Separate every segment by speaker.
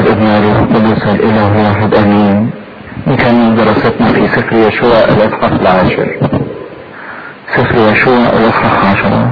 Speaker 1: والابن والروح القدس الاله الواحد امين نكمل دراستنا في سفر يشوع الاصحاح العاشر سفر يشوع الاصحاح عشرة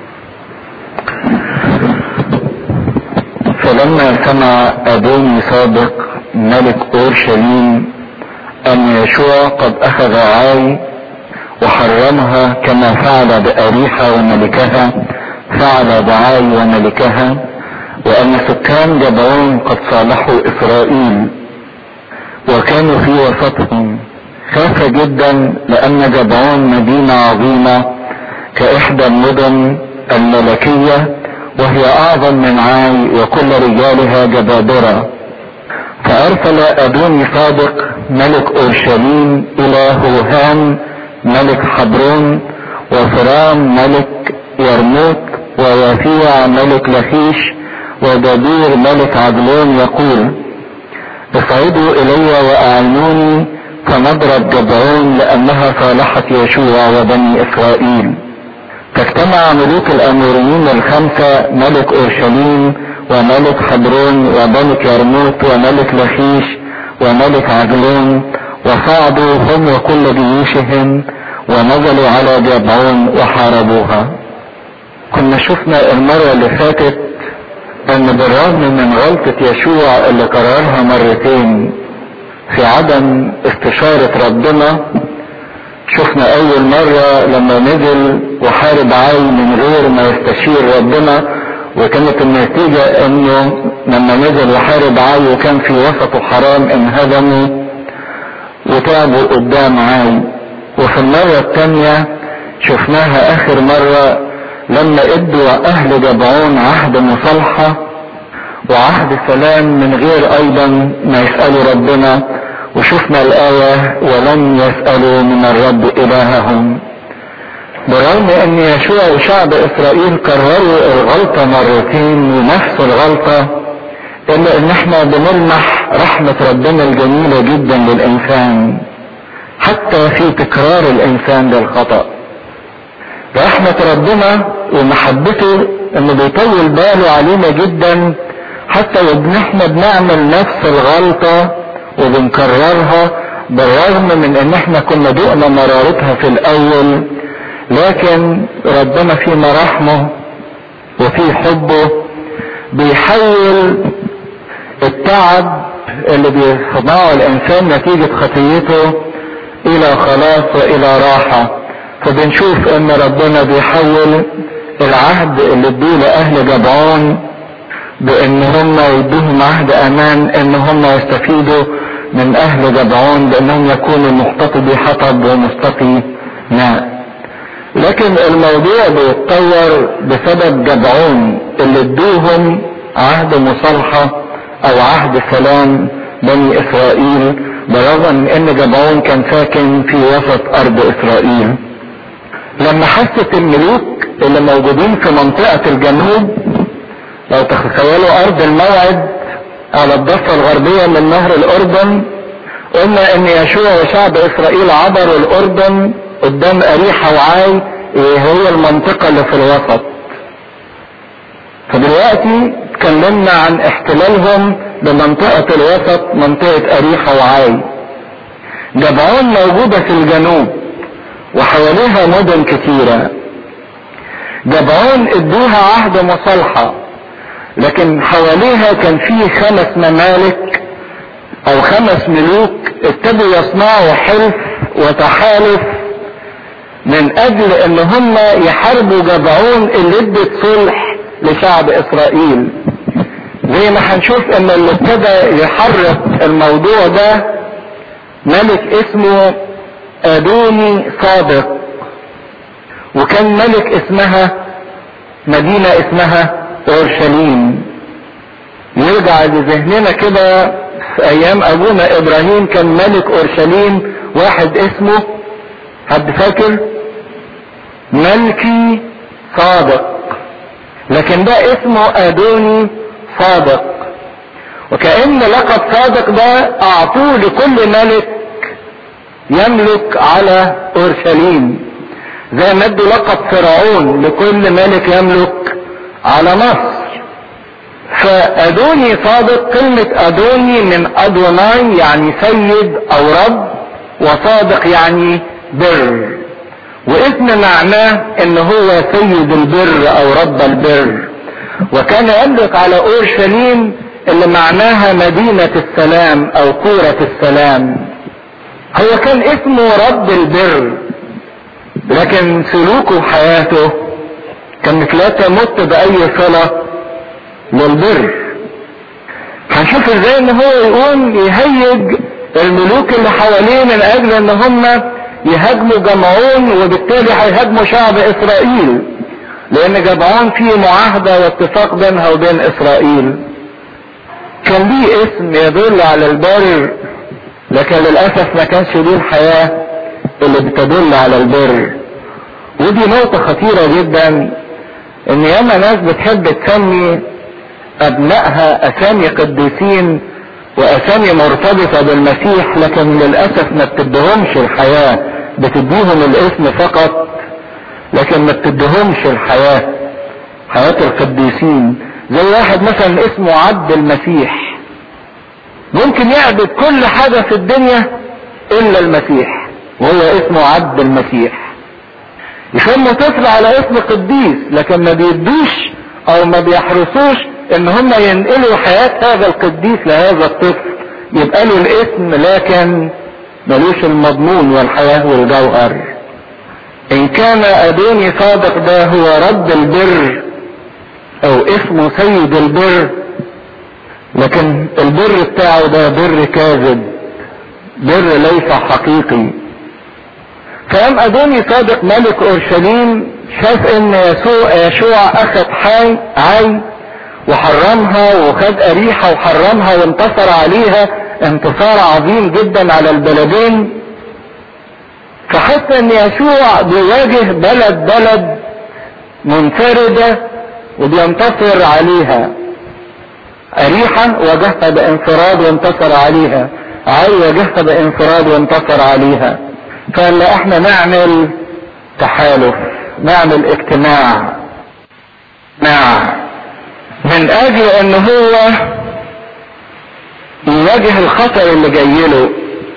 Speaker 1: فلما سمع ادوني صادق ملك اورشليم ان يشوع قد اخذ عاي وحرمها كما فعل باريحة وملكها فعل بعاي وملكها وان سكان جبعون قد صالحوا اسرائيل وكانوا في وسطهم خاف جدا لان جبعون مدينة عظيمة كاحدى المدن الملكية وهي اعظم من عاي وكل رجالها جبابرة فارسل ادوني صادق ملك اورشليم الى هوهان ملك حبرون وفرام ملك يرموت ويافيع ملك لخيش ودبير ملك عدلون يقول اصعدوا الي واعينوني فنضرب جبعون لانها صالحت يشوع وبني اسرائيل فاجتمع ملوك الاموريين الخمسة ملك اورشليم وملك حبرون وملك يرموت وملك لخيش وملك عدلون وصعدوا هم وكل جيوشهم ونزلوا على جبعون وحاربوها كنا شفنا المرة اللي فاتت ان بالرغم من غلطة يشوع اللي قررها مرتين في عدم استشارة ربنا شفنا اول مرة لما نزل وحارب عاي من غير ما يستشير ربنا وكانت النتيجة انه لما نزل وحارب عاي وكان في وسطه حرام انهدموا وتعبوا قدام عاي وفي المرة الثانية شفناها اخر مرة لما ادوا اهل جبعون عهد مصالحة وعهد سلام من غير ايضا ما يسألوا ربنا وشفنا الآية ولم يسألوا من الرب إلههم برغم ان يشوع وشعب اسرائيل كرروا الغلطة مرتين ونفس الغلطة الا ان احنا بنلمح رحمة ربنا الجميلة جدا للانسان حتى في تكرار الانسان للخطأ رحمة ربنا ومحبته انه بيطول باله علينا جدا حتى وان احنا بنعمل نفس الغلطة وبنكررها بالرغم من ان احنا كنا دقنا مرارتها في الاول لكن ربنا في مراحمه وفي حبه بيحول التعب اللي بيصنعه الانسان نتيجة خطيته الى خلاص والى راحة فبنشوف ان ربنا بيحول العهد اللي ادوه لاهل جبعون بان هم يدوهم عهد امان ان هم يستفيدوا من اهل جبعون بانهم يكونوا مختطبي حطب ومستقي ماء لكن الموضوع بيتطور بسبب جبعون اللي ادوهم عهد مصالحة او عهد سلام بني اسرائيل برغم من ان جبعون كان ساكن في وسط ارض اسرائيل لما حست الملوك اللي موجودين في منطقة الجنوب لو تتخيلوا ارض الموعد على الضفة الغربية من نهر الاردن قلنا ان يشوع وشعب اسرائيل عبروا الاردن قدام اريحة وعاي هي المنطقة اللي في الوسط فدلوقتي اتكلمنا عن احتلالهم بمنطقة الوسط منطقة اريحة وعاي جبعون موجودة في الجنوب وحواليها مدن كتيرة جبعون ادوها عهد مصالحة لكن حواليها كان في خمس ممالك او خمس ملوك ابتدوا يصنعوا حلف وتحالف من اجل ان هم يحاربوا جبعون اللي ادت صلح لشعب اسرائيل زي ما هنشوف ان اللي ابتدى يحرك الموضوع ده ملك اسمه ادوني صادق وكان ملك اسمها مدينة اسمها اورشليم نرجع لذهننا كده في ايام ابونا ابراهيم كان ملك اورشليم واحد اسمه حد فاكر ملكي صادق لكن ده اسمه ادوني صادق وكأن لقب صادق ده اعطوه لكل ملك يملك على اورشليم زي ما ادوا لقب فرعون لكل ملك يملك على مصر فادوني صادق كلمة ادوني من ادوناي يعني سيد او رب وصادق يعني بر واسم معناه ان هو سيد البر او رب البر وكان يملك على اورشليم اللي معناها مدينة السلام او كورة السلام هو كان اسمه رب البر لكن سلوكه وحياته كانت لا تمت باي صلة للبر هنشوف ازاي ان هو يقوم يهيج الملوك اللي حواليه من اجل ان هم يهاجموا جمعون وبالتالي هيهاجموا شعب اسرائيل لان جمعون فيه معاهدة واتفاق بينها وبين اسرائيل كان ليه اسم يدل على البر لكن للاسف ما كانش ليه الحياة اللي بتدل على البر ودي نقطة خطيرة جدا ان ياما ناس بتحب تسمي ابنائها اسامي قديسين واسامي مرتبطة بالمسيح لكن للاسف ما بتدهمش الحياة بتديهم الاسم فقط لكن ما بتدهمش الحياة حياة القديسين زي واحد مثلا اسمه عبد المسيح ممكن يعبد كل حاجة في الدنيا الا المسيح وهو اسمه عبد المسيح يسموا طفل على اسم قديس لكن ما بيدوش او ما بيحرصوش ان هم ينقلوا حياة هذا القديس لهذا الطفل يبقى له الاسم لكن ملوش المضمون والحياة والجوهر ان كان ادوني صادق ده هو رب البر او اسمه سيد البر لكن البر بتاعه ده بر كاذب بر ليس حقيقي فقام ادوني صادق ملك اورشليم شاف ان يسوع يشوع اخذ حي عي وحرمها وخد اريحة وحرمها وانتصر عليها انتصار عظيم جدا على البلدين فحس ان يشوع بيواجه بلد بلد منفردة وبينتصر عليها اريحة واجهها بانفراد وانتصر عليها عي واجهها بانفراد وانتصر عليها فقال احنا نعمل تحالف نعمل اجتماع مع من اجل ان هو يواجه الخطر اللي جاي له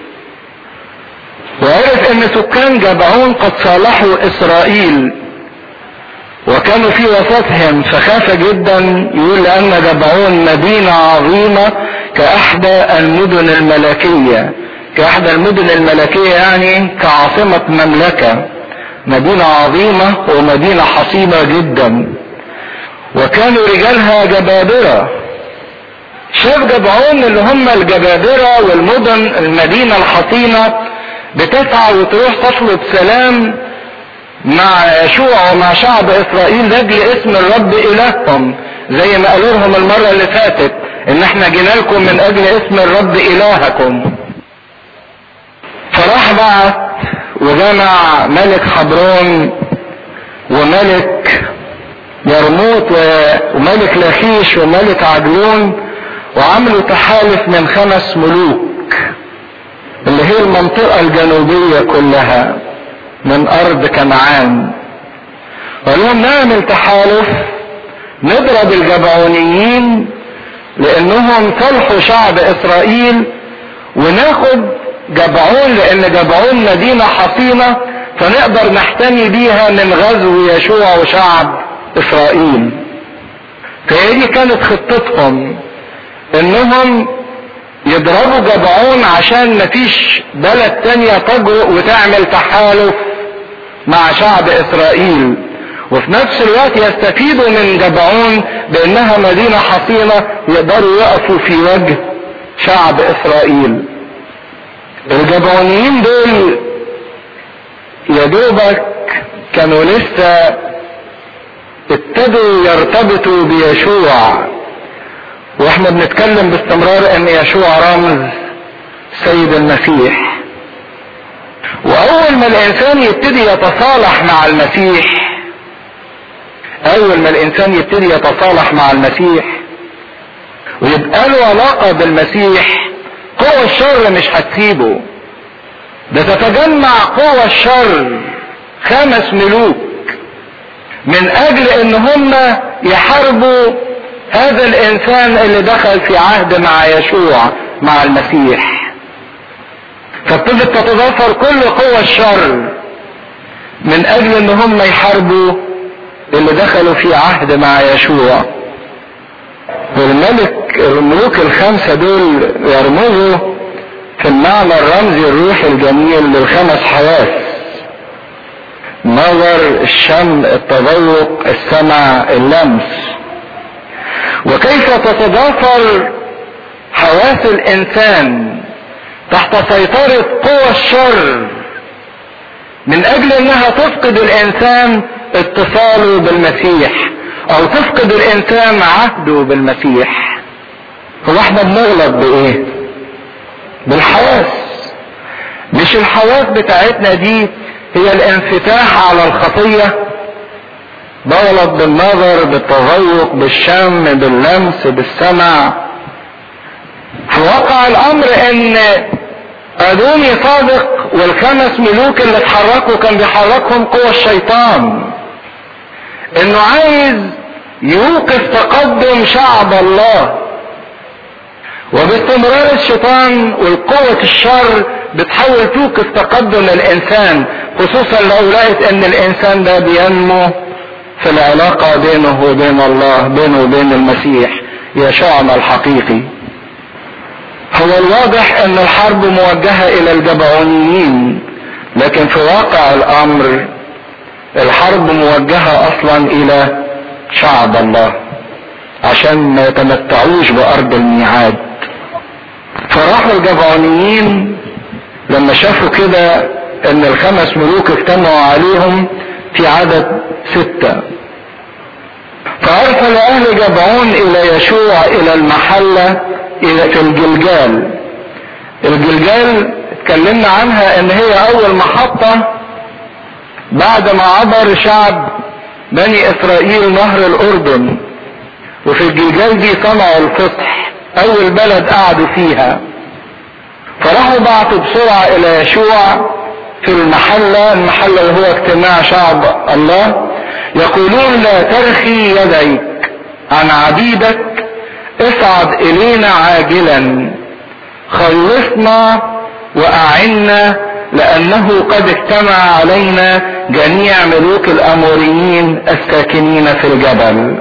Speaker 1: وعرف ان سكان جبعون قد صالحوا اسرائيل وكانوا في وسطهم فخاف جدا يقول لان جبعون مدينة عظيمة كاحدى المدن الملكية كاحدى المدن الملكية يعني كعاصمة مملكة مدينة عظيمة ومدينة حصينة جدا وكانوا رجالها جبابرة شاف جبعون اللي هم الجبابرة والمدن المدينة الحصينة بتسعى وتروح تطلب سلام مع يشوع ومع شعب اسرائيل لاجل اسم الرب الههم زي ما قالوا لهم المرة اللي فاتت ان احنا جينا لكم من اجل اسم الرب الهكم فراح بعت وجمع ملك حبرون وملك يرموت وملك لخيش وملك عجلون وعملوا تحالف من خمس ملوك اللي هي المنطقة الجنوبية كلها من أرض كنعان قالوا لهم نعمل تحالف نضرب الجبعونيين لأنهم صلحوا شعب إسرائيل وناخد جبعون لأن جبعون مدينة حصينة فنقدر نحتمي بيها من غزو يشوع وشعب إسرائيل فهي دي كانت خطتهم انهم يضربوا جبعون عشان مفيش بلد تانية تجرؤ وتعمل تحالف مع شعب اسرائيل وفي نفس الوقت يستفيدوا من جبعون بانها مدينة حصينة يقدروا يقفوا في وجه شعب اسرائيل الجبعونيين دول يا دوبك كانوا لسه ابتدوا يرتبطوا بيشوع واحنا بنتكلم باستمرار ان يشوع رمز سيد المسيح واول ما الانسان يبتدي يتصالح مع المسيح اول ما الانسان يبتدي يتصالح مع المسيح ويبقى له علاقة بالمسيح قوة الشر مش هتسيبه ده تتجمع قوة الشر خمس ملوك من اجل ان هم يحاربوا هذا الانسان اللي دخل في عهد مع يشوع مع المسيح فابتدت تتضافر كل قوى الشر من اجل ان هم يحاربوا اللي دخلوا في عهد مع يشوع والملك الملوك الخمسة دول يرمزوا في المعنى الرمزي الروحي الجميل للخمس حواس النظر الشم التذوق السمع اللمس وكيف تتضافر حواس الانسان تحت سيطرة قوى الشر من اجل انها تفقد الانسان اتصاله بالمسيح او تفقد الانسان عهده بالمسيح هو احنا بنغلط بايه بالحواس مش الحواس بتاعتنا دي هي الانفتاح على الخطية بغلط بالنظر بالتذوق بالشم باللمس بالسمع في واقع الامر ان ادوني صادق والخمس ملوك اللي اتحركوا كان بيحركهم قوى الشيطان انه عايز يوقف تقدم شعب الله وباستمرار الشيطان والقوة الشر بتحاول توقف تقدم الانسان خصوصا لو لقيت ان الانسان ده بينمو في العلاقة بينه وبين الله بينه وبين المسيح يشوعنا الحقيقي هو الواضح ان الحرب موجهة الى الجبعونيين لكن في واقع الامر الحرب موجهة اصلا الى شعب الله عشان ما يتمتعوش بارض الميعاد فراحوا الجبعونيين لما شافوا كده ان الخمس ملوك اجتمعوا عليهم في عدد ستة فارسل اهل جبعون الى يشوع الى المحلة الى في الجلجال الجلجال اتكلمنا عنها ان هي اول محطة بعد ما عبر شعب بني اسرائيل نهر الاردن وفي الجلجال دي صنعوا الفصح اول بلد قعدوا فيها فراحوا بعتوا بسرعة الى يشوع في المحلة المحلة وهو اجتماع شعب الله يقولون لا ترخي يديك عن عبيدك اصعد الينا عاجلا خلصنا واعنا لانه قد اجتمع علينا جميع ملوك الاموريين الساكنين في الجبل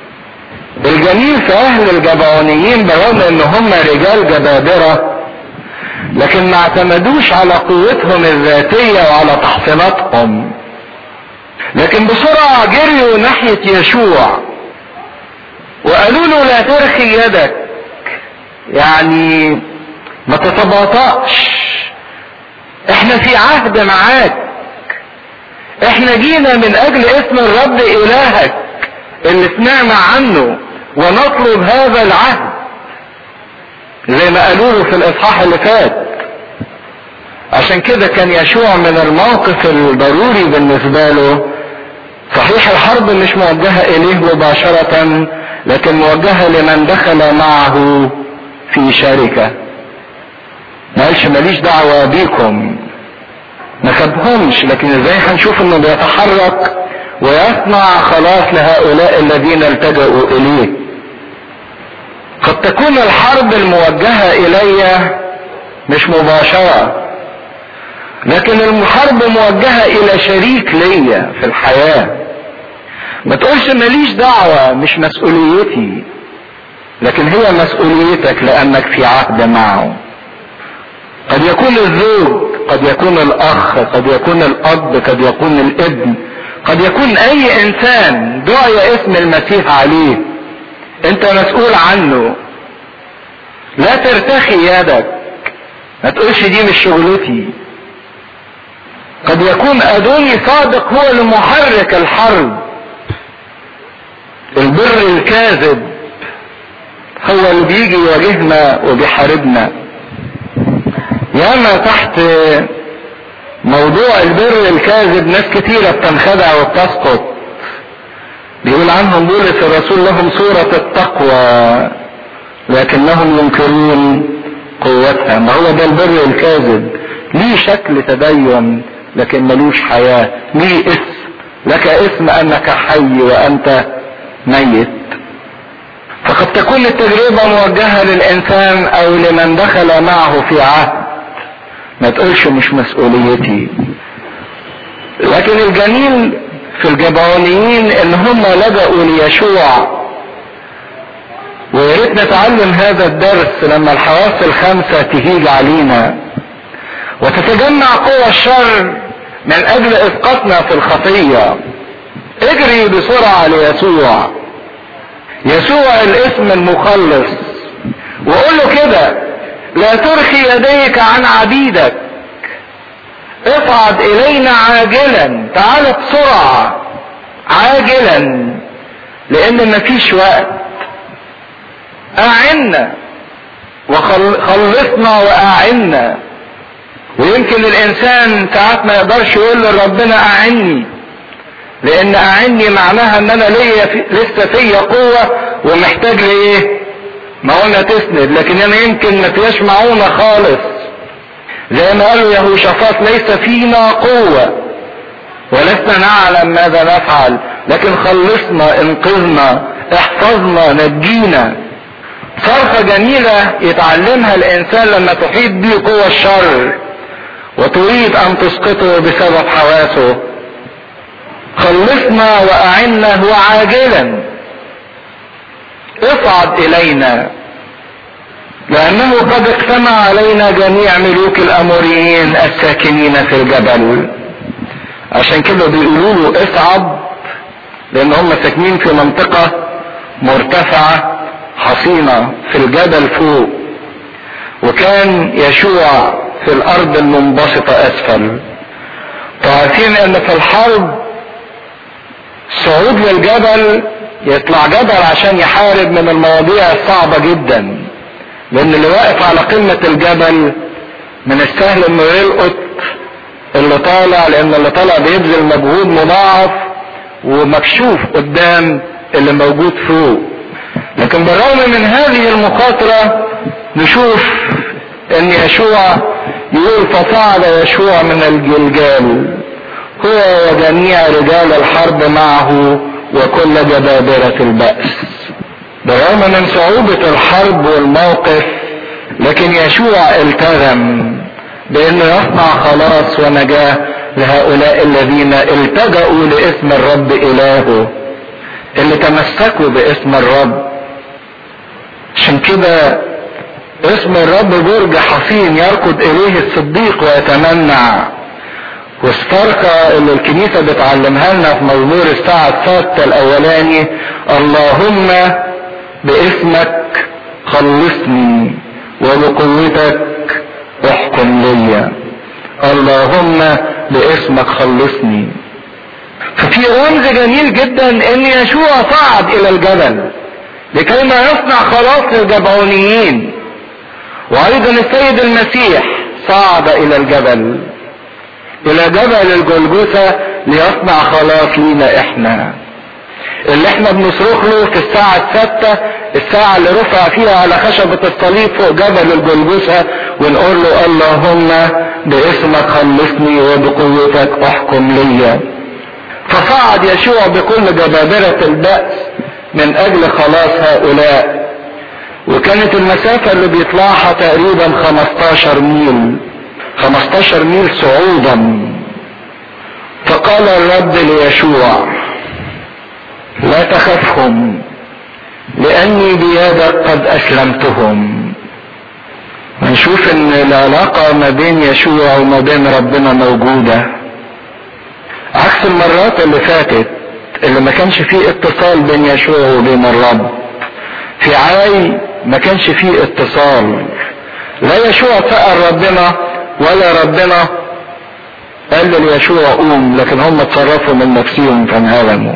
Speaker 1: الجميل في اهل الجبعونيين برغم ان هم رجال جبابرة لكن ما اعتمدوش على قوتهم الذاتية وعلى تحصيناتهم لكن بسرعة جريوا ناحية يشوع وقالوا له لا ترخي يدك يعني ما تتباطأش احنا في عهد معاك احنا جينا من اجل اسم الرب الهك اللي سمعنا عنه ونطلب هذا العهد زي ما قالوا له في الاصحاح اللي فات عشان كده كان يشوع من الموقف الضروري بالنسبة له صحيح الحرب مش موجهة اليه مباشرة لكن موجهة لمن دخل معه في شركة ما قالش ماليش دعوة بيكم ما سابهمش لكن ازاي هنشوف انه بيتحرك ويصنع خلاص لهؤلاء الذين التجأوا اليه قد تكون الحرب الموجهة الي مش مباشرة لكن الحرب موجهة الى شريك ليا في الحياة ما تقولش ماليش دعوة مش مسؤوليتي لكن هي مسؤوليتك لانك في عهد معه قد يكون الزوج قد يكون الاخ قد يكون الاب قد يكون الابن قد يكون اي انسان دعي اسم المسيح عليه انت مسؤول عنه لا ترتخي يدك ما تقولش دي مش شغلتي قد يكون ادوني صادق هو اللي محرك الحرب البر الكاذب هو اللي بيجي يواجهنا وبيحاربنا ياما تحت موضوع البر الكاذب ناس كتيرة بتنخدع وبتسقط بيقول عنهم بولس الرسول لهم صورة التقوى لكنهم ينكرون قوتها ما هو ده البر الكاذب ليه شكل تدين لكن ملوش حياة ليه اسم لك اسم انك حي وانت ميت فقد تكون التجربة موجهة للإنسان أو لمن دخل معه في عهد ما تقولش مش مسؤوليتي لكن الجميل في الجبعونيين ان هم لجأوا ليشوع ويا ريت نتعلم هذا الدرس لما الحواس الخمسة تهيج علينا وتتجمع قوى الشر من اجل اسقاطنا في الخطية اجري بسرعة ليسوع يسوع الاسم المخلص وقول له كده لا ترخي يديك عن عبيدك اصعد الينا عاجلا تعال بسرعة عاجلا لان مفيش وقت اعنا وخلصنا واعنا ويمكن الانسان ساعات ما يقدرش يقول لربنا اعني لان اعني معناها ان انا ليا في لسه فيا قوة ومحتاج لايه معونة تسند لكن انا يمكن ما فيهاش معونة خالص زي ما قالوا يهوشافاط ليس فينا قوة ولسنا نعلم ماذا نفعل لكن خلصنا انقذنا احفظنا نجينا صرخة جميلة يتعلمها الانسان لما تحيط به قوة الشر وتريد ان تسقطه بسبب حواسه خلصنا واعنا وعاجلا اصعد الينا لانه قد اجتمع علينا جميع ملوك الاموريين الساكنين في الجبل عشان كده بيقولوا له اصعد لان هم ساكنين في منطقة مرتفعة حصينة في الجبل فوق وكان يشوع في الارض المنبسطة اسفل تعرفين ان في الحرب الصعود للجبل يطلع جبل عشان يحارب من المواضيع الصعبة جدا لان اللي واقف على قمة الجبل من السهل انه يلقط اللي طالع لان اللي طالع بيبذل مجهود مضاعف ومكشوف قدام اللي موجود فوق لكن بالرغم من هذه المخاطرة نشوف ان يشوع يقول فصعد يشوع من الجلجال هو وجميع رجال الحرب معه وكل جبابرة البأس بالرغم من صعوبة الحرب والموقف لكن يشوع التزم بانه يصنع خلاص ونجاة لهؤلاء الذين التجأوا لاسم الرب الهه اللي تمسكوا باسم الرب عشان كده اسم الرب برج حصين يركض اليه الصديق ويتمنع والصرخة اللي الكنيسة بتعلمها لنا في مزمور الساعة السادسة الأولاني اللهم باسمك خلصني وبقوتك احكم لي اللهم باسمك خلصني ففي رمز جميل جدا ان يشوع صعد الى الجبل لكي ما يصنع خلاص للجبعونيين وايضا السيد المسيح صعد الى الجبل الى جبل الجلجثة ليصنع خلاص لينا احنا اللي احنا بنصرخ له في الساعة الستة الساعة اللي رفع فيها على خشبة الصليب فوق جبل الجلجثة ونقول له اللهم باسمك خلصني وبقوتك احكم لي فصعد يشوع بكل جبابرة البأس من اجل خلاص هؤلاء وكانت المسافة اللي بيطلعها تقريبا 15 ميل 15 ميل صعودا فقال الرب ليشوع لا تخفهم لاني بيدك قد اسلمتهم نشوف ان العلاقة ما بين يشوع وما بين ربنا موجودة عكس المرات اللي فاتت اللي ما كانش فيه اتصال بين يشوع وبين الرب في عاي ما كانش فيه اتصال لا يشوع سأل ربنا ولا ربنا قال ليشوع قوم لكن هم اتصرفوا من نفسهم فانهزموا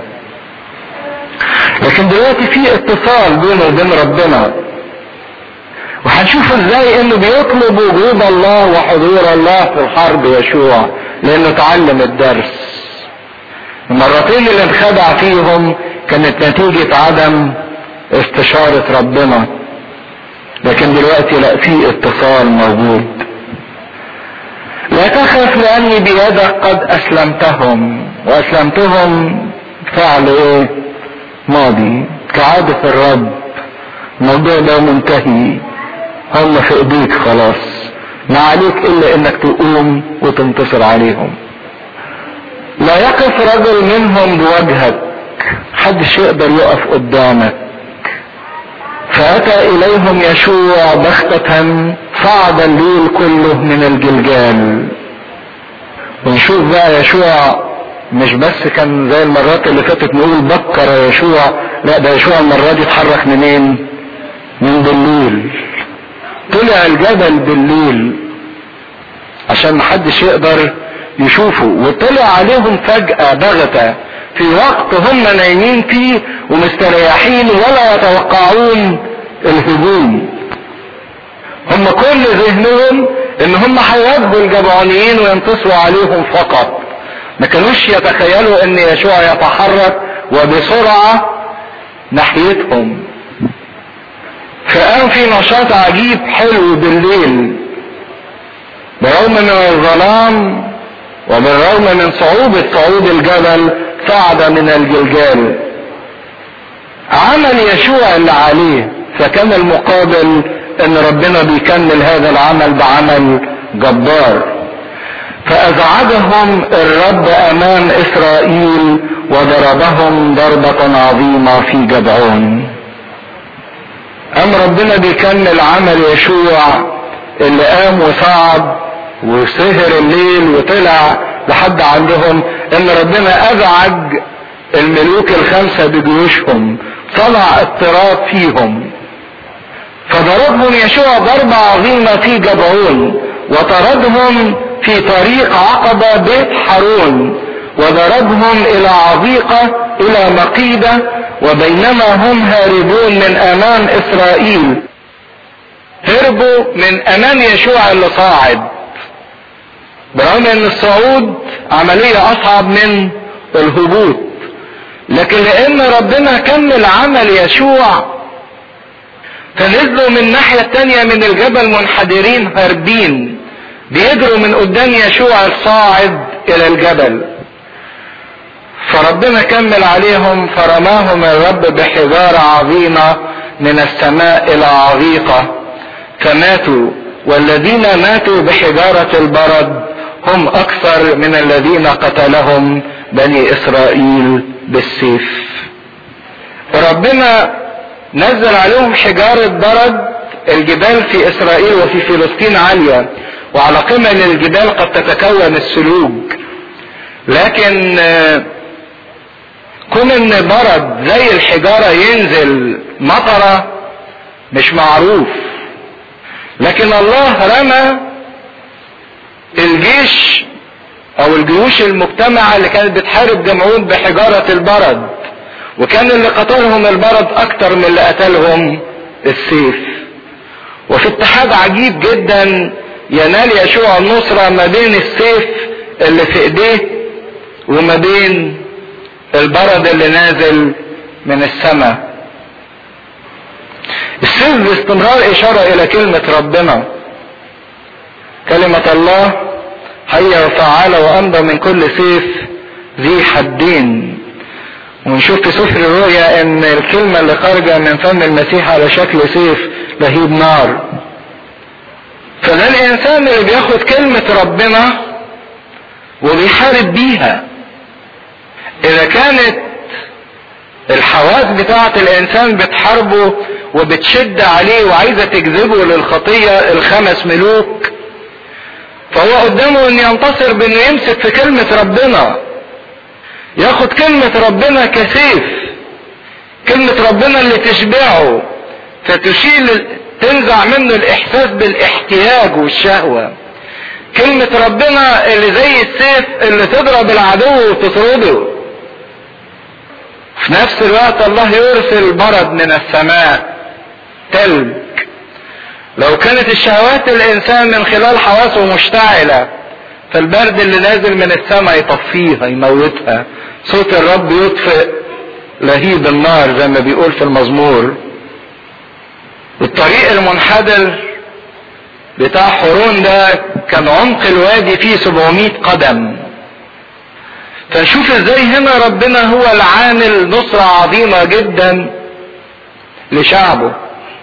Speaker 1: لكن دلوقتي في اتصال بينه وبين ربنا وهنشوف ازاي انه بيطلب وجود الله وحضور الله في الحرب يشوع لانه اتعلم الدرس المرتين اللي انخدع فيهم كانت نتيجة عدم استشارة ربنا لكن دلوقتي لا في اتصال موجود لا تخف لاني بيدك قد اسلمتهم واسلمتهم فعل ايه ماضي كعادة الرب الموضوع ده منتهي هم في ايديك خلاص ما عليك الا انك تقوم وتنتصر عليهم لا يقف رجل منهم بوجهك محدش يقدر يقف قدامك فأتى إليهم يشوع بختة صعد الليل كله من الجلجال ونشوف بقى يشوع مش بس كان زي المرات اللي فاتت نقول بكر يشوع لا ده يشوع المرة دي اتحرك منين من بالليل طلع الجبل بالليل عشان محدش يقدر يشوفه وطلع عليهم فجأة بغتة في وقت هم نايمين فيه ومستريحين ولا يتوقعون الهجوم هم كل ذهنهم ان هم هيواجهوا الجبعونيين وينتصروا عليهم فقط ما كانوش يتخيلوا ان يشوع يتحرك وبسرعة ناحيتهم فقام في نشاط عجيب حلو بالليل برغم من الظلام وبالرغم من صعوبة صعود الجبل صعد من الجلجال عمل يشوع اللي عليه فكان المقابل ان ربنا بيكمل هذا العمل بعمل جبار فازعجهم الرب امام اسرائيل وضربهم ضربة عظيمة في جبعون ام ربنا بيكمل عمل يشوع اللي قام وصعد وسهر الليل وطلع لحد عندهم ان ربنا ازعج الملوك الخمسة بجيوشهم صنع اضطراب فيهم فضربهم يشوع ضربة عظيمة في جبعون وطردهم في طريق عقبة بيت حارون وضربهم الى عضيقة الى مقيدة وبينما هم هاربون من امام اسرائيل هربوا من امام يشوع اللي صاعد برغم ان الصعود عملية اصعب من الهبوط لكن لان ربنا كمل عمل يشوع فنزلوا من الناحية التانية من الجبل منحدرين هاربين بيجروا من قدام يشوع الصاعد الى الجبل فربنا كمل عليهم فرماهم الرب بحجارة عظيمة من السماء الى عظيقة فماتوا والذين ماتوا بحجارة البرد هم اكثر من الذين قتلهم بني اسرائيل بالسيف ربنا نزل عليهم حجارة برد الجبال في اسرائيل وفي فلسطين عالية وعلى قمم الجبال قد تتكون السلوج لكن كون ان برد زي الحجارة ينزل مطرة مش معروف لكن الله رمى الجيش او الجيوش المجتمعة اللي كانت بتحارب جمعون بحجارة البرد وكان اللي قتلهم البرد اكتر من اللي قتلهم السيف وفي اتحاد عجيب جدا ينال يشوع النصرة ما بين السيف اللي في ايديه وما بين البرد اللي نازل من السماء السيف باستمرار اشارة الى كلمة ربنا كلمة الله حية وفعالة وامضى من كل سيف ذي حدين ونشوف في سفر الرؤيا ان الكلمة اللي خارجة من فم المسيح على شكل سيف لهيب نار فده الانسان اللي بياخد كلمة ربنا وبيحارب بيها اذا كانت الحواس بتاعة الانسان بتحاربه وبتشد عليه وعايزة تجذبه للخطية الخمس ملوك فهو قدامه ان ينتصر بانه يمسك في كلمة ربنا ياخد كلمة ربنا كسيف كلمة ربنا اللي تشبعه فتشيل تنزع منه الاحساس بالاحتياج والشهوة كلمة ربنا اللي زي السيف اللي تضرب العدو وتطرده في نفس الوقت الله يرسل برد من السماء تلج لو كانت الشهوات الانسان من خلال حواسه مشتعلة فالبرد اللي نازل من السماء يطفيها يموتها صوت الرب يطفئ لهيب النار زي ما بيقول في المزمور الطريق المنحدر بتاع حورون ده كان عمق الوادي فيه 700 قدم فنشوف ازاي هنا ربنا هو العامل نصرة عظيمة جدا لشعبه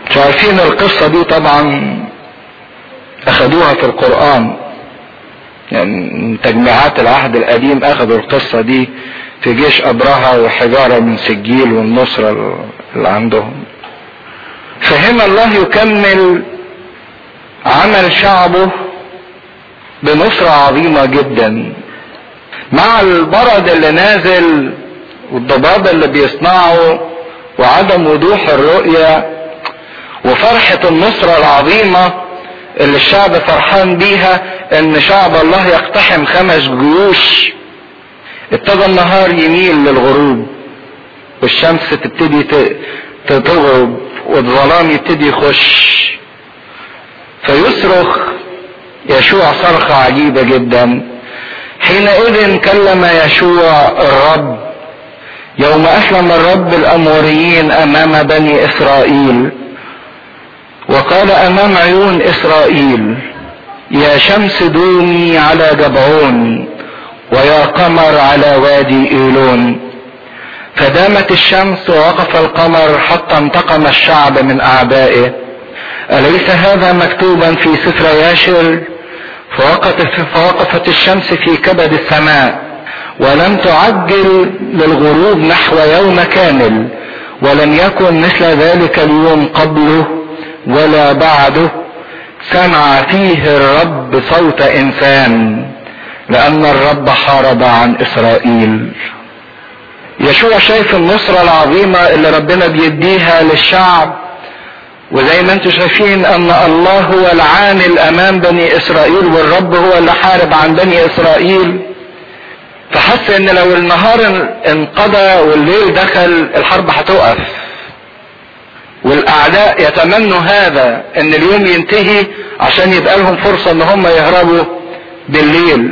Speaker 1: مش عارفين القصة دي طبعا اخدوها في القرآن يعني تجميعات العهد القديم اخذوا القصة دي في جيش ابرهة وحجارة من سجيل والنصرة اللي عندهم فهنا الله يكمل عمل شعبه بنصرة عظيمة جدا مع البرد اللي نازل والضباب اللي بيصنعه وعدم وضوح الرؤية وفرحة النصرة العظيمة اللي الشعب فرحان بيها ان شعب الله يقتحم خمس جيوش ابتدى النهار يميل للغروب والشمس تبتدي تغرب والظلام يبتدي يخش فيصرخ يشوع صرخة عجيبة جدا حينئذ كلم يشوع الرب يوم أسلم الرب الأموريين أمام بني إسرائيل وقال أمام عيون إسرائيل يا شمس دومي على جبعون ويا قمر على وادي إيلون فدامت الشمس ووقف القمر حتى انتقم الشعب من أعدائه أليس هذا مكتوبا في سفر ياشر فوقفت, فوقفت الشمس في كبد السماء ولم تعجل للغروب نحو يوم كامل ولم يكن مثل ذلك اليوم قبله ولا بعده سمع فيه الرب صوت انسان لان الرب حارب عن اسرائيل يشوع شايف النصرة العظيمة اللي ربنا بيديها للشعب وزي ما انتم شايفين ان الله هو العامل امام بني اسرائيل والرب هو اللي حارب عن بني اسرائيل فحس ان لو النهار انقضى والليل دخل الحرب هتقف والاعداء يتمنوا هذا ان اليوم ينتهي عشان يبقى لهم فرصة ان هم يهربوا بالليل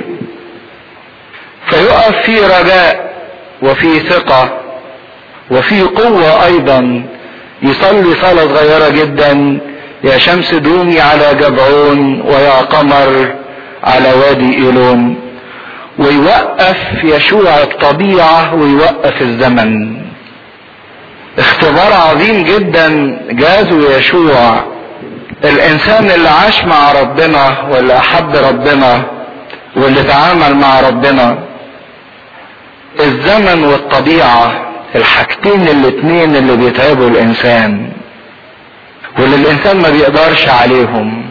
Speaker 1: فيقف في رجاء وفي ثقة وفي قوة ايضا يصلي صلاة صغيرة جدا يا شمس دومي على جبعون ويا قمر على وادي ايلون ويوقف يشوع الطبيعة ويوقف الزمن اختبار عظيم جدا جازه يشوع الانسان اللي عاش مع ربنا واللي احب ربنا واللي تعامل مع ربنا الزمن والطبيعة الحاجتين الاتنين اللي بيتعبوا الانسان واللي الانسان ما بيقدرش عليهم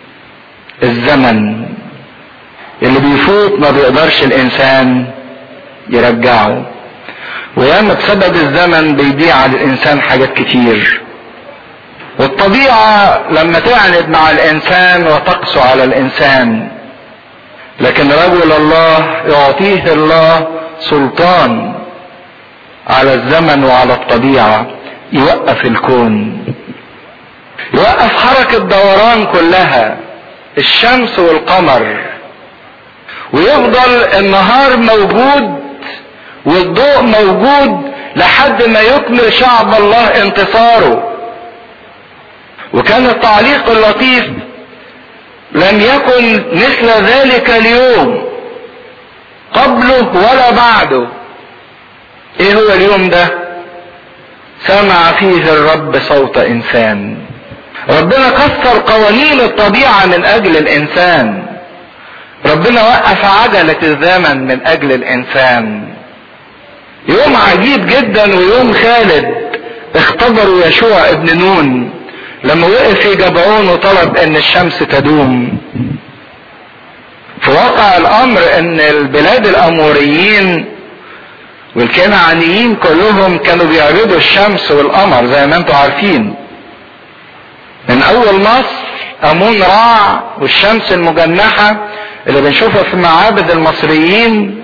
Speaker 1: الزمن اللي بيفوت ما بيقدرش الانسان يرجعه وياما بسبب الزمن بيضيع على الانسان حاجات كتير والطبيعة لما تعند مع الانسان وتقسو على الانسان لكن رجل الله يعطيه الله سلطان على الزمن وعلى الطبيعة يوقف الكون يوقف حركة دوران كلها الشمس والقمر ويفضل النهار موجود والضوء موجود لحد ما يكمل شعب الله انتصاره وكان التعليق اللطيف لم يكن مثل ذلك اليوم قبله ولا بعده ايه هو اليوم ده سمع فيه الرب صوت انسان ربنا كسر قوانين الطبيعة من اجل الانسان ربنا وقف عجلة الزمن من اجل الانسان يوم عجيب جدا ويوم خالد اختبروا يشوع ابن نون لما وقف في جبعون وطلب ان الشمس تدوم في واقع الامر ان البلاد الاموريين والكنعانيين كلهم كانوا بيعبدوا الشمس والقمر زي ما انتم عارفين من اول مصر امون راع والشمس المجنحة اللي بنشوفها في معابد المصريين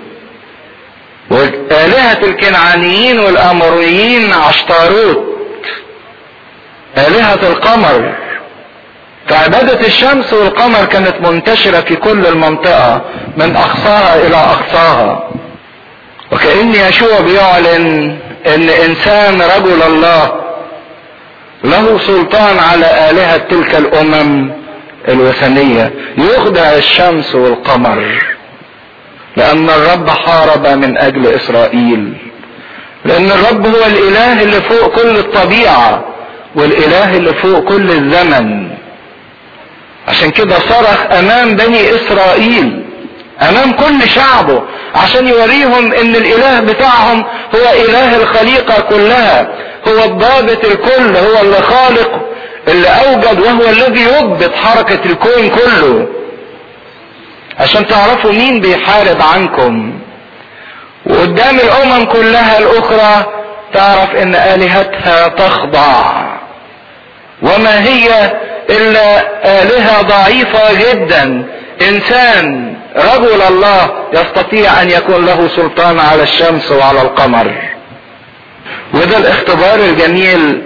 Speaker 1: وآلهة الكنعانيين والاموريين عشتاروت آلهة القمر فعبادة الشمس والقمر كانت منتشرة في كل المنطقة من أقصاها إلى أقصاها وكأن يشوع بيعلن ان انسان رجل الله له سلطان على آلهة تلك الامم الوثنية يخدع الشمس والقمر لان الرب حارب من اجل اسرائيل لان الرب هو الاله اللي فوق كل الطبيعة والاله اللي فوق كل الزمن عشان كده صرخ امام بني اسرائيل امام كل شعبه عشان يوريهم ان الاله بتاعهم هو اله الخليقة كلها هو الضابط الكل هو اللي خالق اللي اوجد وهو الذي يضبط حركة الكون كله عشان تعرفوا مين بيحارب عنكم وقدام الامم كلها الاخرى تعرف ان الهتها تخضع وما هي الا الهه ضعيفه جدا انسان رجل الله يستطيع ان يكون له سلطان على الشمس وعلى القمر وده الاختبار الجميل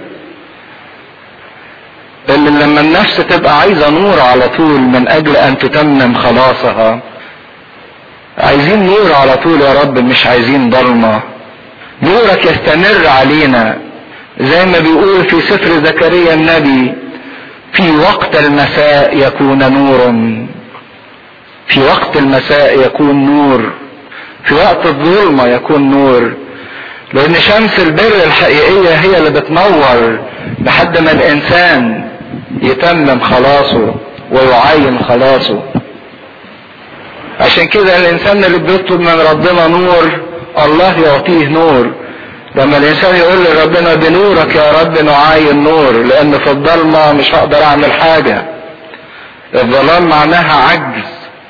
Speaker 1: اللي لما النفس تبقى عايزه نور على طول من اجل ان تتمم خلاصها عايزين نور على طول يا رب مش عايزين ضلمه نورك يستمر علينا زي ما بيقول في سفر زكريا النبي في وقت المساء يكون نور في وقت المساء يكون نور في وقت الظلمة يكون نور لأن شمس البر الحقيقية هي اللي بتنور لحد ما الإنسان يتمم خلاصه ويعاين خلاصه عشان كده الإنسان اللي بيطلب من ربنا نور الله يعطيه نور لما الانسان يقول لربنا بنورك يا رب نعاين نور لان في الضلمة مش هقدر اعمل حاجة الظلام معناها عجز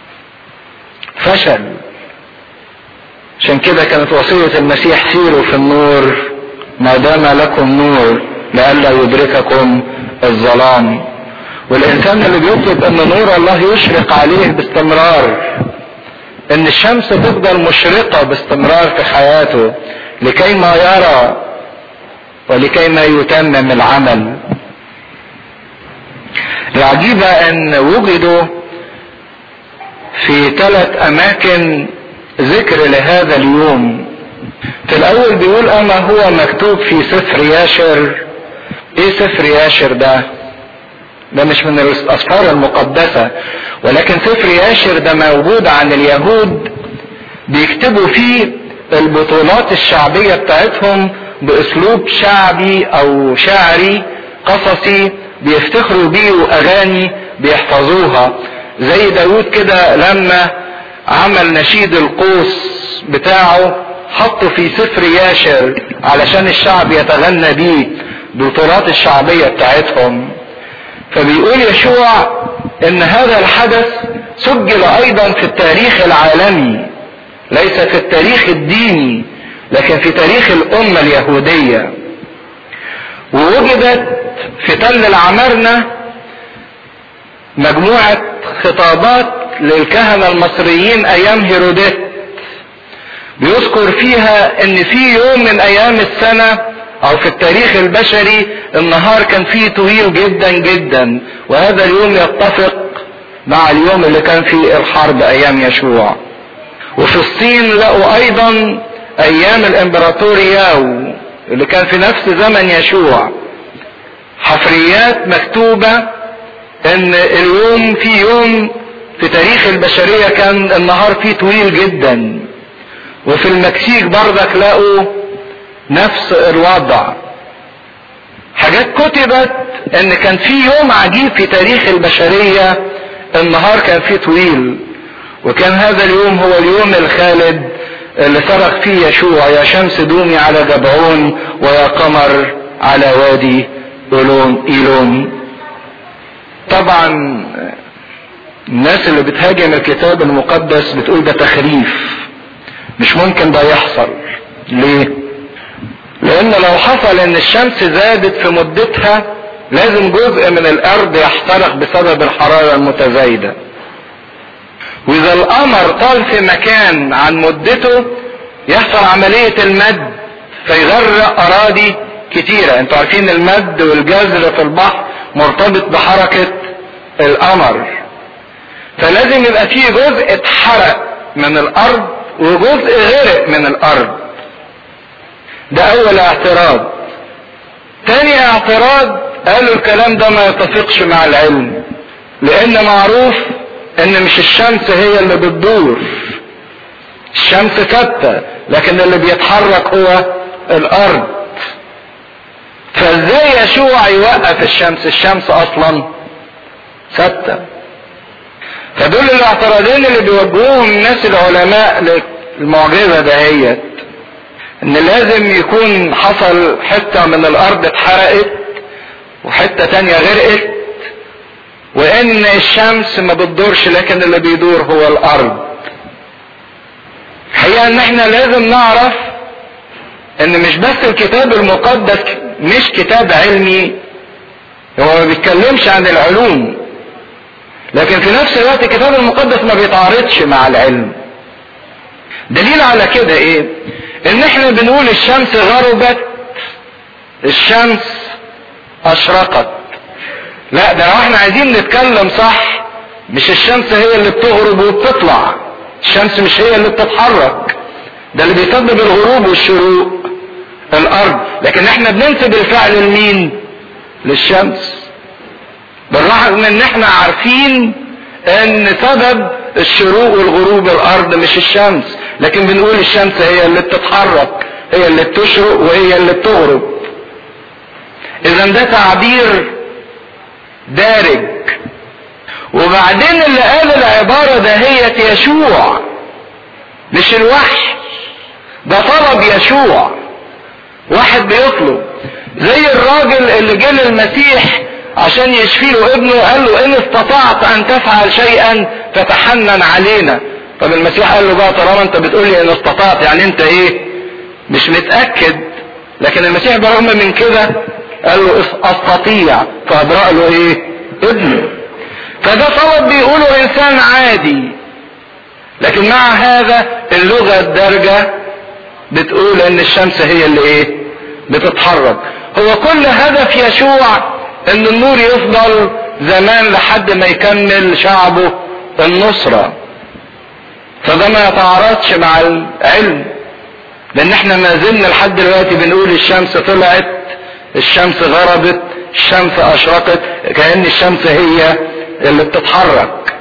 Speaker 1: فشل عشان كده كانت وصية المسيح سيروا في النور ما دام لكم نور لئلا يدرككم الظلام والانسان اللي بيطلب ان نور الله يشرق عليه باستمرار ان الشمس تفضل مشرقة باستمرار في حياته لكي ما يرى ولكي ما يتمم العمل العجيبة ان وجدوا في ثلاث اماكن ذكر لهذا اليوم في الاول بيقول اما هو مكتوب في سفر ياشر ايه سفر ياشر ده ده مش من الاسفار المقدسة ولكن سفر ياشر ده موجود عن اليهود بيكتبوا فيه البطولات الشعبية بتاعتهم باسلوب شعبي او شعري قصصي بيفتخروا بيه واغاني بيحفظوها زي داود كده لما عمل نشيد القوس بتاعه حطه في سفر ياشر علشان الشعب يتغنى بيه البطولات الشعبية بتاعتهم فبيقول يشوع ان هذا الحدث سجل ايضا في التاريخ العالمي ليس في التاريخ الديني لكن في تاريخ الامة اليهودية ووجدت في تل العمارنة مجموعة خطابات للكهنة المصريين ايام هيروديت بيذكر فيها ان في يوم من ايام السنة او في التاريخ البشري النهار كان فيه طويل جدا جدا وهذا اليوم يتفق مع اليوم اللي كان فيه الحرب ايام يشوع وفي الصين لقوا ايضا ايام الامبراطور ياو اللي كان في نفس زمن يشوع حفريات مكتوبة ان اليوم في يوم في تاريخ البشرية كان النهار فيه طويل جدا وفي المكسيك برضك لقوا نفس الوضع حاجات كتبت ان كان في يوم عجيب في تاريخ البشرية النهار كان فيه طويل وكان هذا اليوم هو اليوم الخالد اللي صرخ فيه يشوع يا شمس دومي على جبعون ويا قمر على وادي إيلون إيلون طبعا الناس اللي بتهاجم الكتاب المقدس بتقول ده تخريف مش ممكن ده يحصل ليه لان لو حصل ان الشمس زادت في مدتها لازم جزء من الارض يحترق بسبب الحرارة المتزايدة واذا القمر طال في مكان عن مدته يحصل عملية المد فيغرق اراضي كتيرة انتوا عارفين المد والجزر في البحر مرتبط بحركة القمر فلازم يبقى فيه جزء اتحرق من الارض وجزء غرق من الارض ده اول اعتراض تاني اعتراض قالوا الكلام ده ما يتفقش مع العلم لان معروف ان مش الشمس هي اللي بتدور الشمس ثابتة لكن اللي بيتحرك هو الارض
Speaker 2: فازاي يشوع يوقف الشمس الشمس اصلا ثابته فدول الاعتراضين اللي بيوجهوهم الناس العلماء للمعجزه دهيت ان لازم يكون حصل حته من الارض اتحرقت وحته تانية غرقت وان الشمس ما بتدورش لكن اللي بيدور هو الارض الحقيقه ان احنا لازم نعرف ان مش بس الكتاب المقدس مش كتاب علمي هو ما بيتكلمش عن العلوم لكن في نفس الوقت الكتاب المقدس ما بيتعارضش مع العلم دليل على كده ايه ان احنا بنقول الشمس غربت الشمس اشرقت لا ده لو احنا عايزين نتكلم صح مش الشمس هي اللي بتغرب وبتطلع الشمس مش هي اللي بتتحرك ده اللي بيسبب الغروب والشروق الارض لكن احنا بننسب الفعل لمين للشمس بالرغم من ان احنا عارفين ان سبب الشروق والغروب الارض مش الشمس لكن بنقول الشمس هي اللي بتتحرك هي اللي بتشرق وهي اللي بتغرب اذا ده تعبير دارج وبعدين اللي قال العبارة دهية يشوع مش الوحي ده طلب يشوع واحد بيطلب زي الراجل اللي جه للمسيح عشان يشفي له ابنه قال له ان استطعت ان تفعل شيئا فتحنن علينا طب المسيح قال له بقى طالما انت بتقول لي ان استطعت يعني انت ايه مش متاكد لكن المسيح برغم من كده قال له استطيع فابرأ له ايه ابنه فده طلب بيقوله انسان عادي لكن مع هذا اللغه الدارجه بتقول ان الشمس هي اللي ايه بتتحرك هو كل هدف يشوع ان النور يفضل زمان لحد ما يكمل شعبه النصرة فده ما يتعارضش مع العلم لان احنا ما زلنا لحد دلوقتي بنقول الشمس طلعت الشمس غربت الشمس اشرقت كأن الشمس هي اللي بتتحرك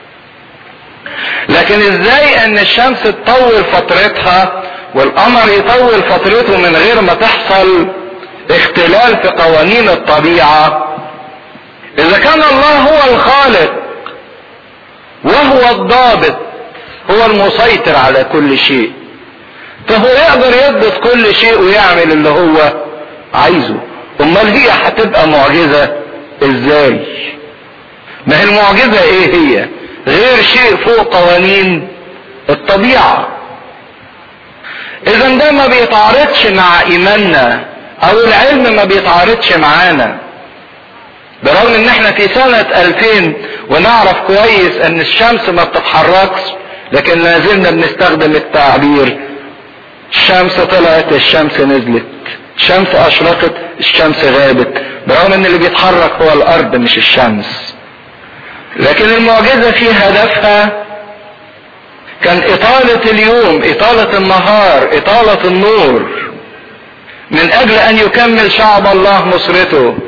Speaker 2: لكن ازاي ان الشمس تطول فترتها والقمر يطول فترته من غير ما تحصل اختلال في قوانين الطبيعة اذا كان الله هو الخالق وهو الضابط هو المسيطر على كل شيء فهو يقدر يضبط كل شيء ويعمل اللي هو عايزه امال هي هتبقى معجزة ازاي ما هي المعجزة ايه هي غير شيء فوق قوانين الطبيعة اذا ده ما بيتعارضش مع ايماننا او العلم ما بيتعارضش معانا برغم ان احنا في سنة 2000 ونعرف كويس ان الشمس ما بتتحركش لكن لا زلنا بنستخدم التعبير الشمس طلعت الشمس نزلت الشمس اشرقت الشمس غابت برغم ان اللي بيتحرك هو الارض مش الشمس لكن المعجزة في هدفها كان اطالة اليوم اطالة النهار اطالة النور من اجل ان يكمل شعب الله نصرته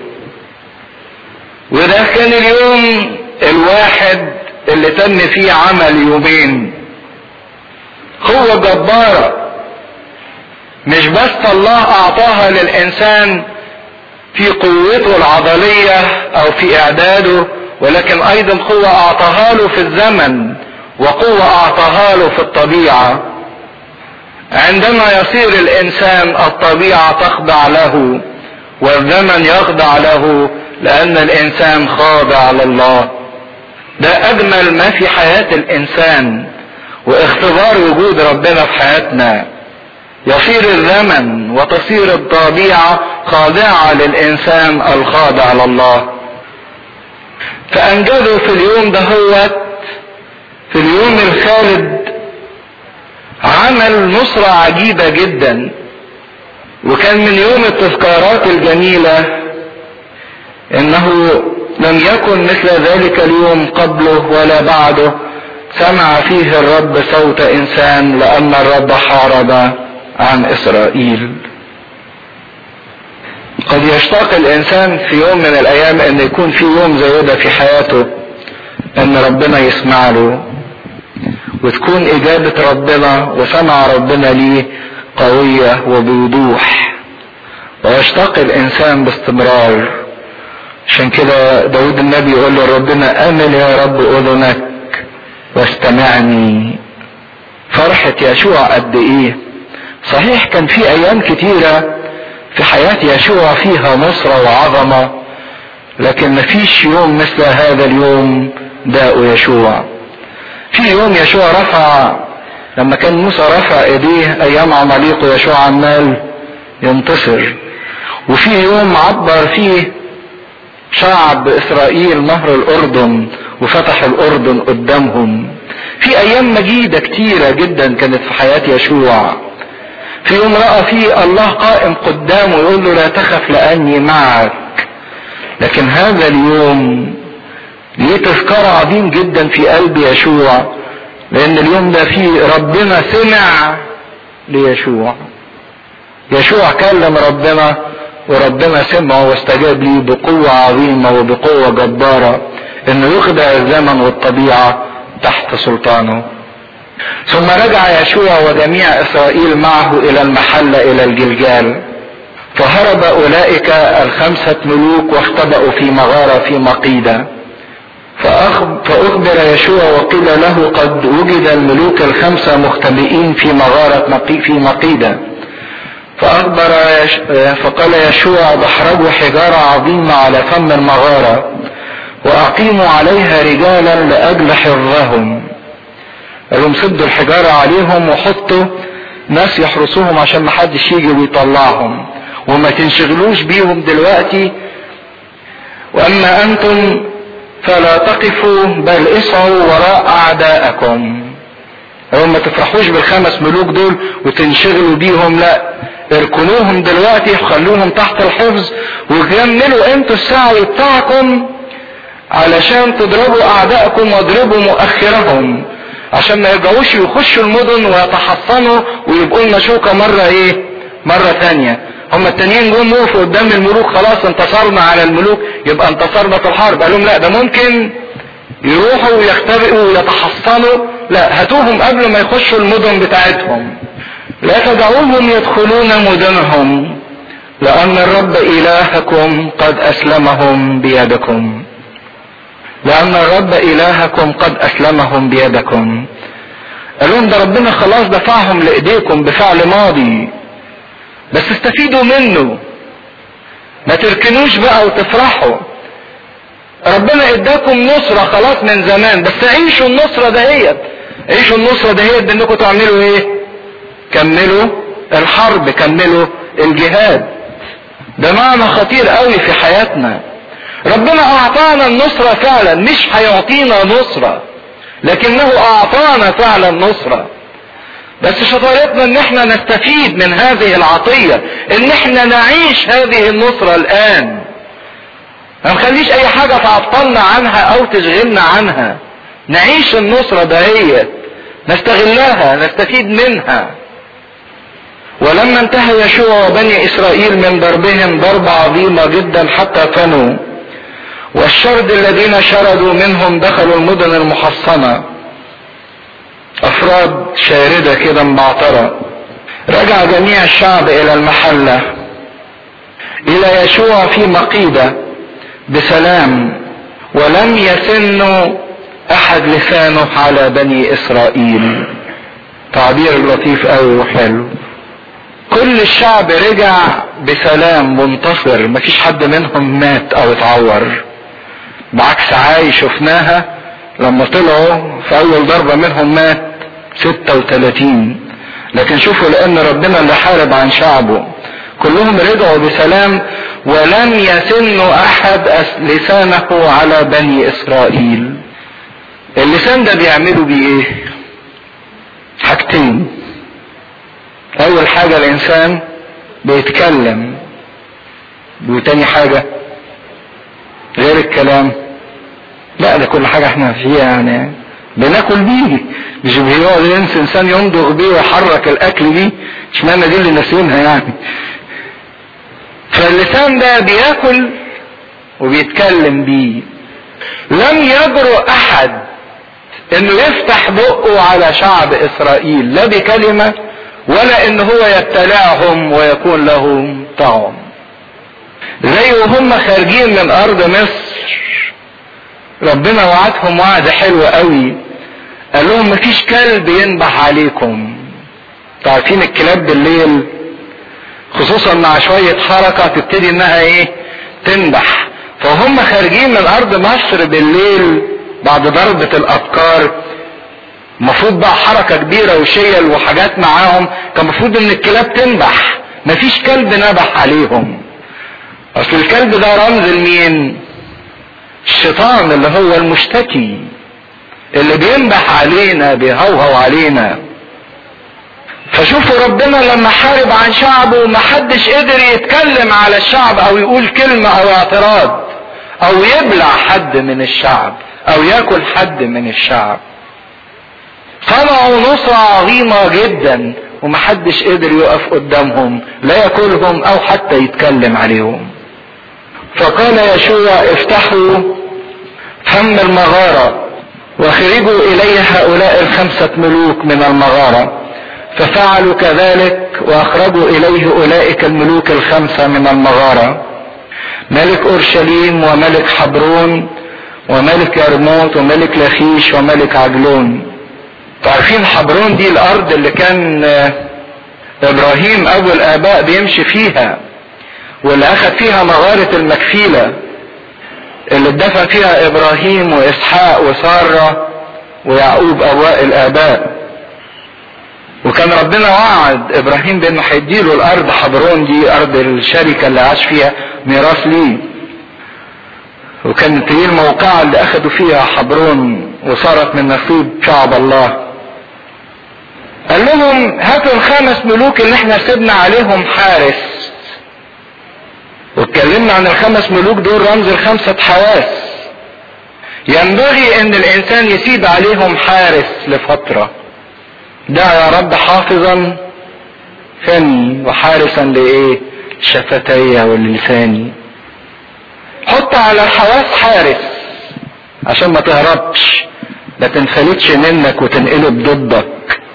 Speaker 2: وده كان اليوم الواحد اللي تم فيه عمل يومين قوة جبارة مش بس الله اعطاها للانسان في قوته العضلية او في اعداده ولكن ايضا قوة اعطاها له في الزمن وقوة اعطاها له في الطبيعة عندما يصير الانسان الطبيعة تخضع له والزمن يخضع له لان الانسان خاضع لله ده اجمل ما في حياة الانسان واختبار وجود ربنا في حياتنا يصير الزمن وتصير الطبيعة خاضعة للإنسان الخاضع لله فأنجزوا في اليوم ده هو في اليوم الخالد عمل نصرة عجيبة جدا وكان من يوم التذكارات الجميلة انه لم يكن مثل ذلك اليوم قبله ولا بعده سمع فيه الرب صوت انسان لان الرب حارب عن اسرائيل قد يشتاق الانسان في يوم من الايام ان يكون في يوم زي ده في حياته ان ربنا يسمع له وتكون اجابة ربنا وسمع ربنا ليه قوية وبوضوح
Speaker 1: ويشتاق الانسان باستمرار عشان كده داود النبي يقول لربنا امل يا رب اذنك واستمعني فرحة يشوع قد ايه صحيح كان في ايام كتيرة في حياة يشوع فيها نصرة وعظمة لكن مفيش يوم مثل هذا اليوم داء يشوع في يوم يشوع رفع لما كان موسى رفع ايديه ايام عماليق ويشوع عمال ينتصر وفي يوم عبر فيه شعب اسرائيل نهر الاردن وفتح الاردن قدامهم في ايام مجيدة كتيرة جدا كانت في حياة يشوع في يوم رأى فيه الله قائم قدامه يقول له لا تخف لاني معك لكن هذا اليوم ليه تذكار عظيم جدا في قلب يشوع لان اليوم ده فيه ربنا سمع ليشوع يشوع كلم ربنا وربنا سمعه واستجاب لي بقوة عظيمة وبقوة جبارة انه يخضع الزمن والطبيعة تحت سلطانه ثم رجع يشوع وجميع اسرائيل معه الى المحلة الى الجلجال فهرب اولئك الخمسة ملوك واختبأوا في مغارة في مقيدة فأخبر يشوع وقيل له قد وجد الملوك الخمسة مختبئين في مغارة مقي في مقيدة فأخبر يش... فقال يشوع بحرجوا حجارة عظيمة على فم المغارة وأقيموا عليها رجالا لأجل حفظهم قال لهم سدوا الحجارة عليهم وحطوا ناس يحرسوهم عشان محدش يجي ويطلعهم وما تنشغلوش بيهم دلوقتي وأما أنتم فلا تقفوا بل اسعوا وراء أعدائكم هم ما تفرحوش بالخمس ملوك دول وتنشغلوا بيهم لا اركنوهم دلوقتي وخلوهم تحت الحفظ وكملوا انتوا السعي بتاعكم علشان تضربوا اعدائكم واضربوا مؤخرهم عشان ما يرجعوش يخشوا المدن ويتحصنوا ويبقوا لنا شوكة مرة ايه مرة تانية هم التانيين جم وقفوا قدام الملوك خلاص انتصرنا على الملوك يبقى انتصرنا في الحرب قال لهم لا ده ممكن يروحوا ويختبئوا ويتحصنوا لا هاتوهم قبل ما يخشوا المدن بتاعتهم لا تدعوهم يدخلون مدنهم لأن الرب إلهكم قد أسلمهم بيدكم لأن الرب إلهكم قد أسلمهم بيدكم قال لهم ده ربنا خلاص دفعهم لإيديكم بفعل ماضي بس استفيدوا منه ما تركنوش بقى وتفرحوا ربنا اداكم نصرة خلاص من زمان بس عيشوا النصرة دهيت عيشوا النصرة دهيت بانكم تعملوا ايه كملوا الحرب كملوا الجهاد ده معنى خطير قوي في حياتنا ربنا اعطانا النصرة فعلا مش هيعطينا نصرة لكنه اعطانا فعلا نصرة بس شطارتنا ان احنا نستفيد من هذه العطية ان احنا نعيش هذه النصرة الان ما نخليش اي حاجة تعطلنا عنها او تشغلنا عنها نعيش النصرة دهيت نستغلها نستفيد منها ولما انتهى يشوع وبني اسرائيل من ضربهم ضربة عظيمة جدا حتى فنوا والشرد الذين شردوا منهم دخلوا المدن المحصنة افراد شاردة كده مبعترة رجع جميع الشعب الى المحلة الى يشوع في مقيدة بسلام ولم يسن احد لسانه على بني اسرائيل تعبير لطيف قوي وحلو كل الشعب رجع بسلام منتصر مفيش حد منهم مات او اتعور بعكس عاي شفناها لما طلعوا في اول ضربة منهم مات 36 لكن شوفوا لان ربنا اللي حارب عن شعبه كلهم رجعوا بسلام ولم يسن احد لسانه على بني اسرائيل اللسان ده بيعملوا بيه ايه حاجتين اول حاجة الانسان بيتكلم وتاني حاجة غير الكلام لا ده كل حاجة احنا فيها يعني بناكل بيه مش بيقعد ينسى انسان يمضغ بيه ويحرك الاكل بيه اشمعنى دي اللي ناسينها يعني فاللسان ده بياكل وبيتكلم بيه لم يجرؤ احد انه يفتح بقه على شعب اسرائيل لا بكلمة ولا ان هو يبتلعهم ويكون لهم طعم
Speaker 2: زي وهم خارجين من ارض مصر ربنا وعدهم وعد حلو قوي قال لهم مفيش كلب ينبح عليكم عارفين الكلاب بالليل خصوصا مع شوية حركة تبتدي انها ايه تنبح فهم خارجين من ارض مصر بالليل بعد ضربة الابكار المفروض بقى حركة كبيرة وشيل وحاجات معاهم كان المفروض ان الكلاب تنبح مفيش كلب نبح عليهم اصل الكلب ده رمز لمين الشيطان اللي هو المشتكي اللي بينبح علينا بيهوهو علينا فشوفوا ربنا لما حارب عن شعبه محدش قدر يتكلم على الشعب او يقول كلمة او اعتراض او يبلع حد من الشعب او ياكل حد من الشعب صنعوا نصرة عظيمة جدا ومحدش قدر يقف قدامهم لا ياكلهم او حتى يتكلم عليهم فقال يشوع افتحوا فم المغارة واخرجوا الي هؤلاء الخمسة ملوك من المغارة ففعلوا كذلك واخرجوا اليه اولئك الملوك الخمسة من المغارة ملك اورشليم وملك حبرون وملك يرموت وملك لخيش وملك عجلون تعرفين حبرون دي الارض اللي كان ابراهيم ابو الاباء بيمشي فيها واللي اخذ فيها مغارة المكفيلة اللي اتدفن فيها ابراهيم واسحاق وسارة ويعقوب ابواء الاباء وكان ربنا وعد ابراهيم بانه هيديله الارض حبرون دي ارض الشركة اللي عاش فيها ميراث ليه وكانت هي الموقعة اللي اخذوا فيها حبرون وصارت من نصيب شعب الله قال لهم هاتوا الخمس ملوك اللي احنا سيبنا عليهم حارس واتكلمنا عن الخمس ملوك دول رمز الخمسة حواس ينبغي ان الانسان يسيب عليهم حارس لفترة دع يا رب حافظا فمي وحارسا لايه شفتي ولساني حط على الحواس حارس عشان ما تهربش ما تنفلتش منك وتنقلب ضدك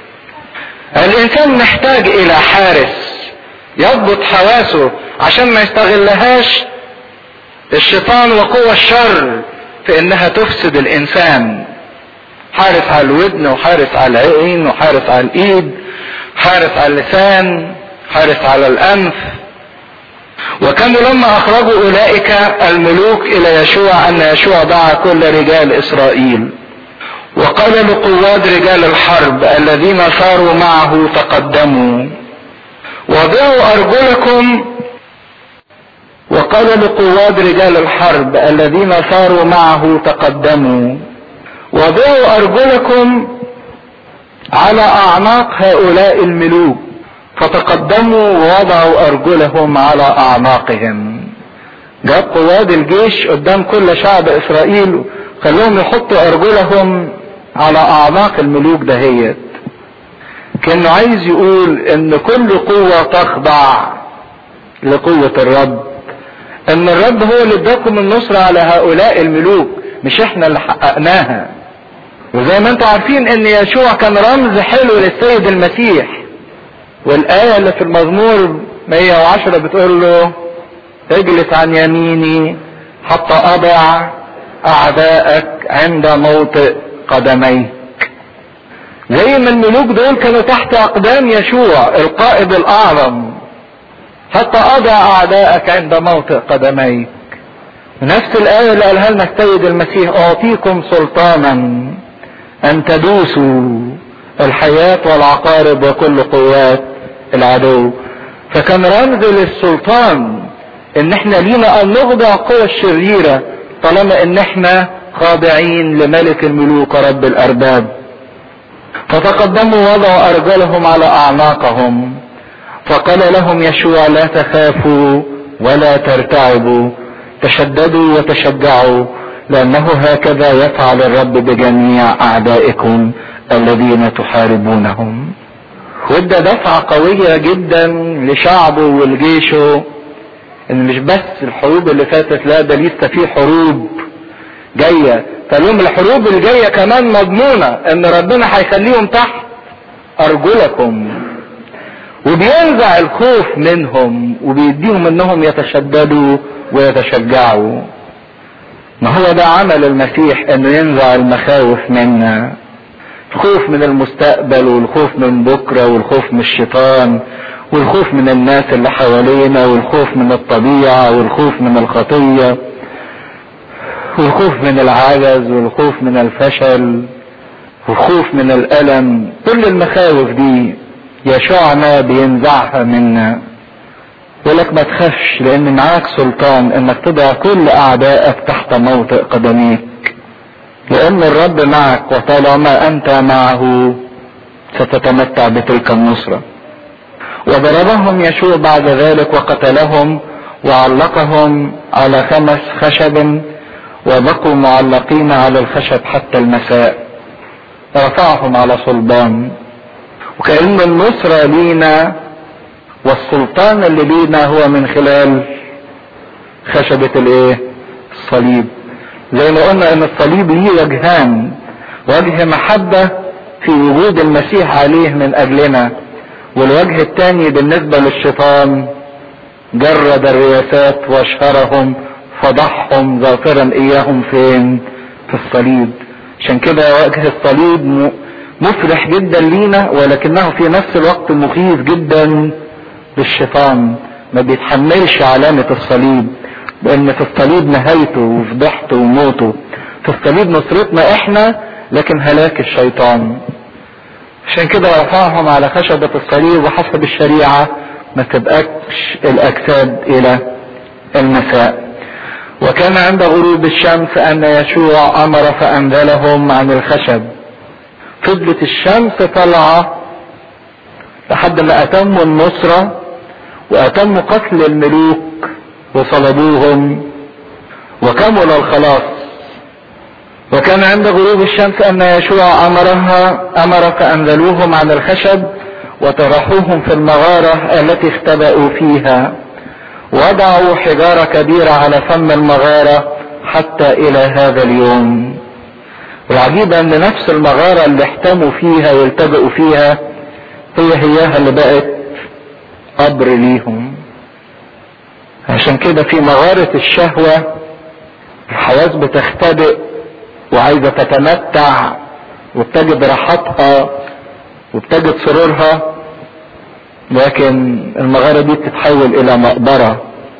Speaker 2: الانسان محتاج الى حارس يضبط حواسه عشان ما يستغلهاش الشيطان وقوى الشر في انها تفسد الانسان حارس على الودن وحارس على العين وحارس على الايد حارس على اللسان حارس على الانف وكانوا لما اخرجوا اولئك الملوك الى يشوع ان يشوع دعا كل رجال اسرائيل وقال لقواد رجال الحرب الذين صاروا معه تقدموا وضعوا ارجلكم وقال لقواد رجال الحرب الذين صاروا معه تقدموا وضعوا ارجلكم على اعناق هؤلاء الملوك فتقدموا ووضعوا ارجلهم على اعناقهم جاب قواد الجيش قدام كل شعب اسرائيل خلوهم يحطوا ارجلهم على اعناق الملوك دهيت كانه عايز يقول ان كل قوة تخضع لقوة الرب ان الرب هو اللي اداكم النصرة على هؤلاء الملوك مش احنا اللي حققناها وزي ما انتم عارفين ان يشوع كان رمز حلو للسيد المسيح والآية اللي في المزمور 110 بتقول له اجلس عن يميني حتى اضع اعدائك عند موطئ قدميك زي ما الملوك دول كانوا تحت اقدام يشوع القائد الاعظم حتى اضع اعدائك عند موطئ قدميك نفس الايه اللي قالها لنا السيد المسيح اعطيكم سلطانا ان تدوسوا الحياة والعقارب وكل قوات العدو فكان رمز للسلطان ان احنا لينا ان نخضع القوى الشريرة طالما ان احنا خاضعين لملك الملوك رب الارباب فتقدموا وضعوا ارجلهم على اعناقهم فقال لهم يشوع لا تخافوا ولا ترتعبوا تشددوا وتشجعوا لانه هكذا يفعل الرب بجميع اعدائكم الذين تحاربونهم وادى دفعة قوية جدا لشعبه ولجيشه ان مش بس الحروب اللي فاتت لا ده لسه في حروب جاية فاليوم الحروب الجاية كمان مضمونة ان ربنا هيخليهم تحت ارجلكم وبينزع الخوف منهم وبيديهم انهم يتشددوا
Speaker 1: ويتشجعوا ما هو ده عمل المسيح انه ينزع المخاوف منا الخوف من المستقبل والخوف من بكرة والخوف من الشيطان والخوف من الناس اللي حوالينا والخوف من الطبيعة والخوف من الخطية والخوف من العجز والخوف من الفشل والخوف من الألم كل المخاوف دي يشوعنا بينزعها منا يقولك ما تخافش لان معاك سلطان انك تضع كل اعدائك تحت موطئ قدميك لان الرب معك وطالما انت معه ستتمتع بتلك النصرة وضربهم يشوع بعد ذلك وقتلهم وعلقهم على خمس خشب وبقوا معلقين على الخشب حتى المساء رفعهم على صلبان وكأن النصرة لينا والسلطان اللي لينا هو من خلال خشبة الايه الصليب زي ما قلنا ان الصليب ليه وجهان وجه محبة في وجود المسيح عليه من اجلنا والوجه الثاني بالنسبة للشيطان جرد الرياسات واشهرهم فضحهم ظافرا اياهم فين في الصليب عشان كده وجه الصليب مفرح جدا لينا ولكنه في نفس الوقت مخيف جدا للشيطان ما بيتحملش علامة الصليب لان في الصليب نهايته وفضحته وموته في الصليب نصرتنا احنا لكن هلاك الشيطان عشان كده رفعهم على خشبة الصليب وحسب الشريعة ما تبقاش الاجساد الى المساء وكان عند غروب الشمس ان يشوع امر فانزلهم عن الخشب فضلت الشمس طالعة لحد ما اتموا النصرة واتموا قتل الملوك وصلبوهم وكمل الخلاص وكان عند غروب الشمس ان يشوع امرها امر فانزلوهم عن الخشب وطرحوهم في المغارة التي اختبأوا فيها وضعوا حجارة كبيرة على فم المغارة حتى الى هذا اليوم العجيب ان نفس المغارة اللي احتموا فيها ويلتجئوا فيها هي هياها اللي بقت قبر ليهم عشان كده في مغارة الشهوة الحواس بتختبئ وعايزة تتمتع وبتجد راحتها وبتجد سرورها لكن المغارة دي بتتحول الى مقبرة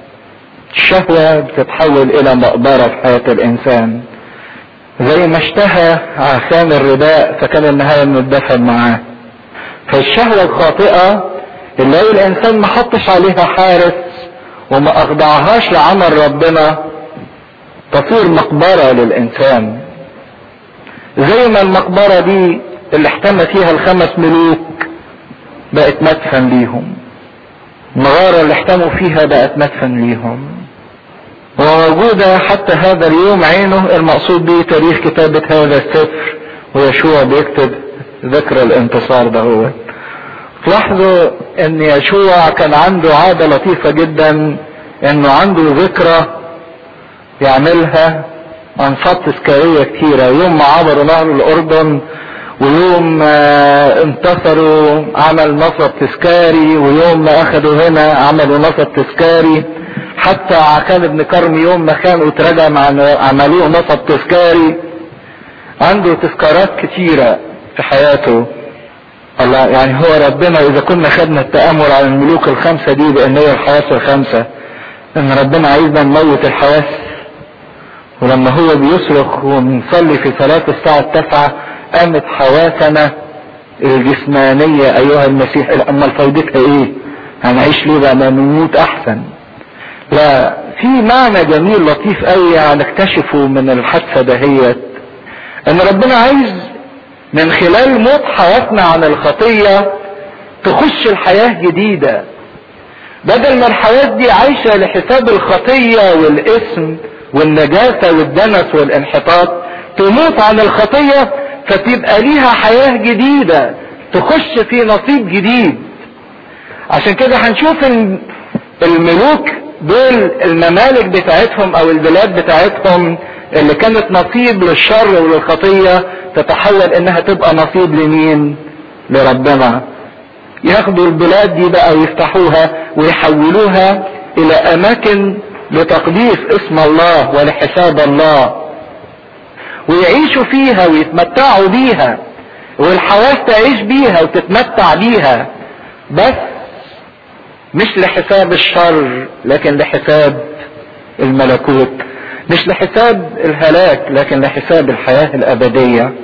Speaker 1: الشهوة بتتحول الى مقبرة في حياة الانسان زي ما اشتهى عشان الرداء فكان النهاية انه اتدفن معاه فالشهوة الخاطئة اللي هي الانسان ما حطش عليها حارس وما اخضعهاش لعمل ربنا تصير مقبرة للانسان زي ما المقبرة دي اللي احتمى فيها الخمس ملوك بقت مدفن ليهم المغارة اللي احتموا فيها بقت مدفن ليهم وموجودة حتى هذا اليوم عينه المقصود به تاريخ كتابة هذا السفر ويشوع بيكتب ذكر الانتصار ده هو تلاحظوا ان يشوع كان عنده عادة لطيفة جدا انه عنده ذكرى يعملها انصات تذكارية كتيرة يوم ما عبروا نهر الاردن ويوم ما انتصروا عمل نصب تذكاري ويوم ما اخذوا هنا عملوا نصب تذكاري حتى عكان ابن كرم يوم ما كانوا اترجع عملوه نصب تذكاري عنده تذكارات كتيرة في حياته الله يعني هو ربنا اذا كنا خدنا التأمل على الملوك الخمسة دي بان هي الحواس الخمسة ان ربنا عايزنا نموت الحواس ولما هو بيصرخ ونصلي في صلاة الساعة التاسعة قامت حواسنا الجسمانية ايها المسيح امال فايدتها ايه هنعيش ليه بقى ما نموت احسن لا في معنى جميل لطيف قوي هنكتشفه من الحادثة دهيت ان ربنا عايز من خلال موت حياتنا عن الخطية تخش الحياة جديدة بدل ما الحياة دي عايشة لحساب الخطية والاسم والنجاسة والدنس والانحطاط تموت عن الخطية فتبقى ليها حياة جديدة تخش في نصيب جديد عشان كده هنشوف الملوك دول الممالك بتاعتهم او البلاد بتاعتهم اللي كانت نصيب للشر وللخطية تتحول انها تبقى نصيب لمين لربنا ياخدوا البلاد دي بقى ويفتحوها ويحولوها الى اماكن لتقديس اسم الله ولحساب الله ويعيشوا فيها ويتمتعوا بيها والحواس تعيش بيها وتتمتع بيها بس مش لحساب الشر لكن لحساب الملكوت مش لحساب الهلاك لكن لحساب الحياة الأبدية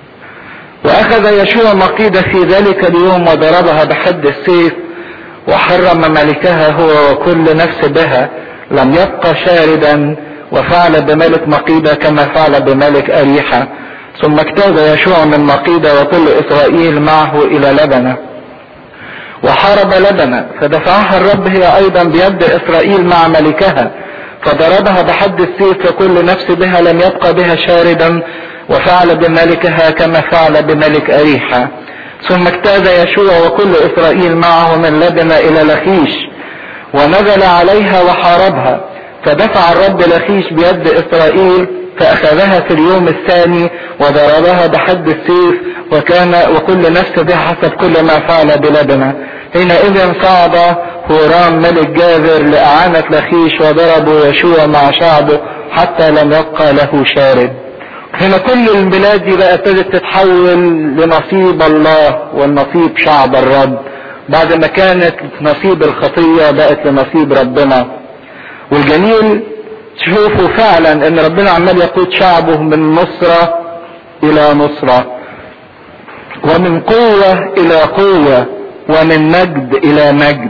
Speaker 1: وأخذ يشوع مقيدة في ذلك اليوم وضربها بحد السيف وحرم ملكها هو وكل نفس بها لم يبقى شاردا وفعل بملك مقيدة كما فعل بملك أريحة ثم اجتاز يشوع من مقيدة وكل إسرائيل معه إلى لبنة وحارب لبنة فدفعها الرب هي أيضا بيد إسرائيل مع ملكها فضربها بحد السيف وكل نفس بها لم يبقى بها شاردا وفعل بملكها كما فعل بملك أريحة ثم اجتاز يشوع وكل إسرائيل معه من لبنة إلى لخيش ونزل عليها وحاربها فدفع الرب لخيش بيد إسرائيل فأخذها في اليوم الثاني وضربها بحد السيف وكان وكل نفس بها حسب كل ما فعل بلبنة حينئذ صعد هورام ملك جابر لإعانة لخيش وضربوا يشوع مع شعبه حتى لم يبقى له شارد هنا كل البلاد دي بقى ابتدت تتحول لنصيب الله والنصيب شعب الرب بعد ما كانت نصيب الخطية بقت لنصيب ربنا والجميل تشوفوا فعلا ان ربنا عمال يقود شعبه من نصرة الى نصرة ومن قوة الى قوة ومن مجد الى مجد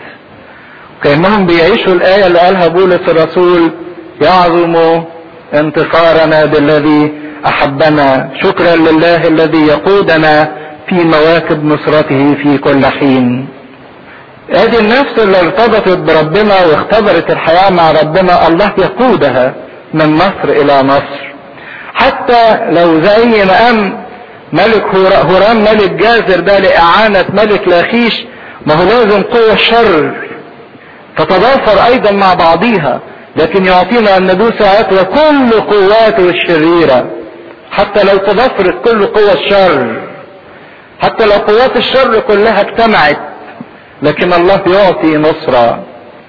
Speaker 1: كأنهم بيعيشوا الآية اللي قالها بولس الرسول يعظم انتصارنا بالذي أحبنا شكرا لله الذي يقودنا في مواكب نصرته في كل حين هذه النفس اللي ارتبطت بربنا واختبرت الحياة مع ربنا الله يقودها من مصر إلى مصر حتى لو زي ما قام ملك هرام ملك جازر ده لإعانة ملك لاخيش ما هو لازم قوة الشر تتضافر أيضا مع بعضيها لكن يعطينا أن ندوس ساعات وكل قواته الشريرة حتى لو تضافرت كل قوى الشر حتى لو قوات الشر كلها اجتمعت لكن الله يعطي نصرة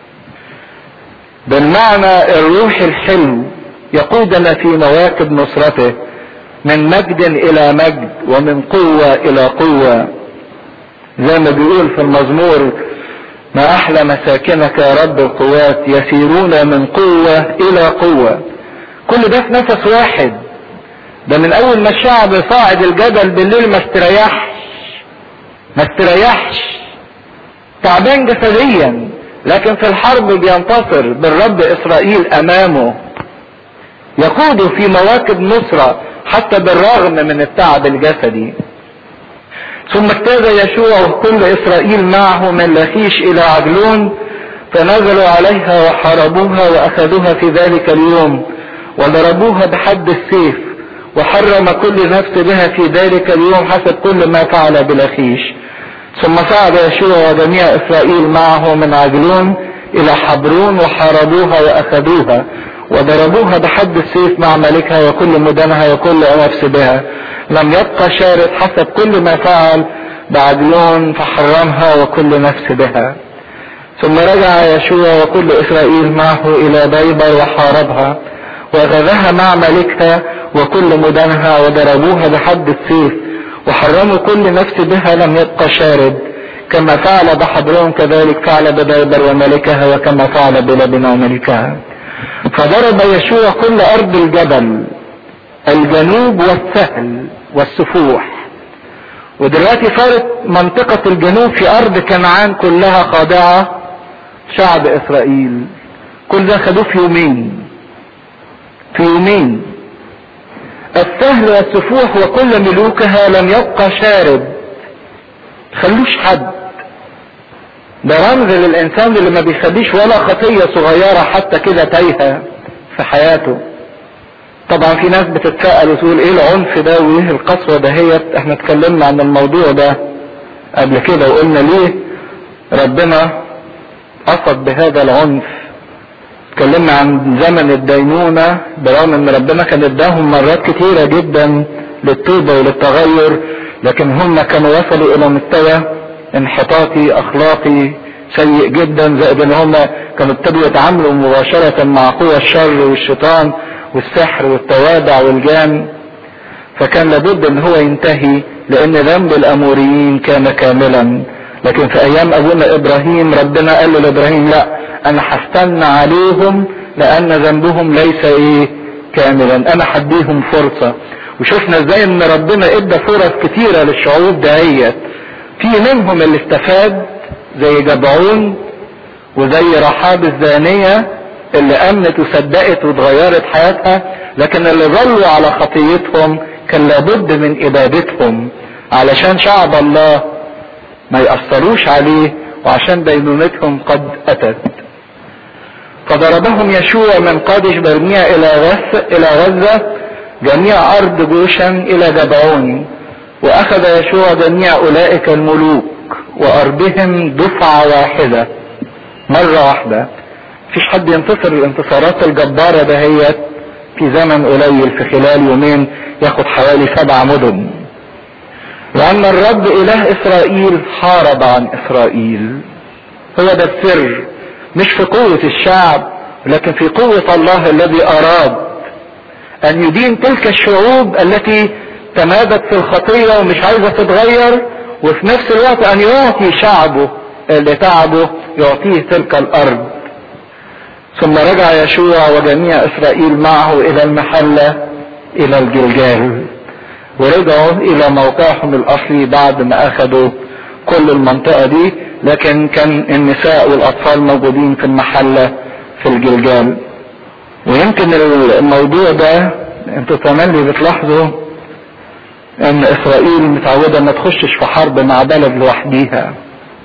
Speaker 1: بالمعنى الروح الحلو يقودنا في مواكب نصرته من مجد الى مجد ومن قوة الى قوة زي ما بيقول في المزمور ما احلى مساكنك يا رب القوات يسيرون من قوة الى قوة كل ده في نفس واحد ده من اول ما الشعب صاعد الجبل بالليل ما استريحش ما استريحش تعبان جسديا لكن في الحرب بينتصر بالرب اسرائيل امامه يقود في مواكب نصرة حتى بالرغم من التعب الجسدي ثم اجتاز يشوع وكل اسرائيل معه من لخيش الى عجلون فنزلوا عليها وحاربوها واخذوها في ذلك اليوم وضربوها بحد السيف وحرم كل نفس بها في ذلك اليوم حسب كل ما فعل بلخيش ثم صعد يشوع وجميع اسرائيل معه من عجلون الى حبرون وحاربوها واخذوها وضربوها بحد السيف مع ملكها وكل مدنها وكل نفس بها لم يبقى شارد حسب كل ما فعل بعجلون فحرمها وكل نفس بها ثم رجع يشوع وكل اسرائيل معه الى بيبر وحاربها واخذها مع ملكها وكل مدنها وضربوها بحد السيف وحرموا كل نفس بها لم يبقى شارد كما فعل بحضرون كذلك فعل ببيبر وملكها وكما فعل بلبنى وملكها فضرب يشوع كل ارض الجبل الجنوب والسهل والسفوح ودلوقتي صارت منطقة الجنوب في ارض كنعان كلها خاضعة شعب اسرائيل كل ده خدوه في يومين في يومين السهل والسفوح وكل ملوكها لم يبقى شارد خلوش حد ده رمز للانسان اللي ما بيخليش ولا خطية صغيرة حتى كده تايهة في حياته طبعا في ناس بتتساءل وتقول ايه العنف ده وايه القسوة دهيت احنا اتكلمنا عن الموضوع ده قبل كده وقلنا ليه ربنا قصد بهذا العنف اتكلمنا عن زمن الدينونة برغم ان ربنا كان اداهم مرات كتيرة جدا للتوبة وللتغير لكن هم كانوا وصلوا الى مستوى انحطاطي اخلاقي سيء جدا زائد ان هم كانوا ابتدوا يتعاملوا مباشرة مع قوى الشر والشيطان والسحر والتوابع والجان فكان لابد ان هو ينتهي لان ذنب الاموريين كان كاملا لكن في ايام ابونا ابراهيم ربنا قال لابراهيم لا انا هستنى عليهم لان ذنبهم ليس ايه كاملا انا هديهم فرصة وشفنا ازاي ان ربنا ادى فرص كتيرة للشعوب دهيت في منهم اللي استفاد زي جبعون وزي رحاب الزانية اللي امنت وصدقت واتغيرت حياتها لكن اللي ظلوا على خطيتهم كان لابد من ابادتهم علشان شعب الله ما يأثروش عليه وعشان دينونتهم قد اتت فضربهم يشوع من قادش برميع الى غز الى غزة جميع ارض جوشا الى جبعون واخذ يشوع جميع اولئك الملوك وارضهم دفعة واحدة مرة واحدة مفيش حد ينتصر الانتصارات الجبارة دهيت في زمن قليل في خلال يومين ياخد حوالي سبع مدن لان الرب اله اسرائيل حارب عن اسرائيل هو ده السر مش في قوة الشعب لكن في قوة الله الذي اراد ان يدين تلك الشعوب التي تمادت في الخطية ومش عايزة تتغير وفي نفس الوقت ان يعطي شعبه اللي تعبه يعطيه تلك الارض ثم رجع يشوع وجميع اسرائيل معه الى المحلة الى الجلجال ورجعوا الى موقعهم الاصلي بعد ما اخذوا كل المنطقة دي لكن كان النساء والاطفال موجودين في المحلة في الجلجال ويمكن الموضوع ده انتوا كمان اللي بتلاحظوا ان اسرائيل متعودة ما تخشش في حرب مع بلد لوحديها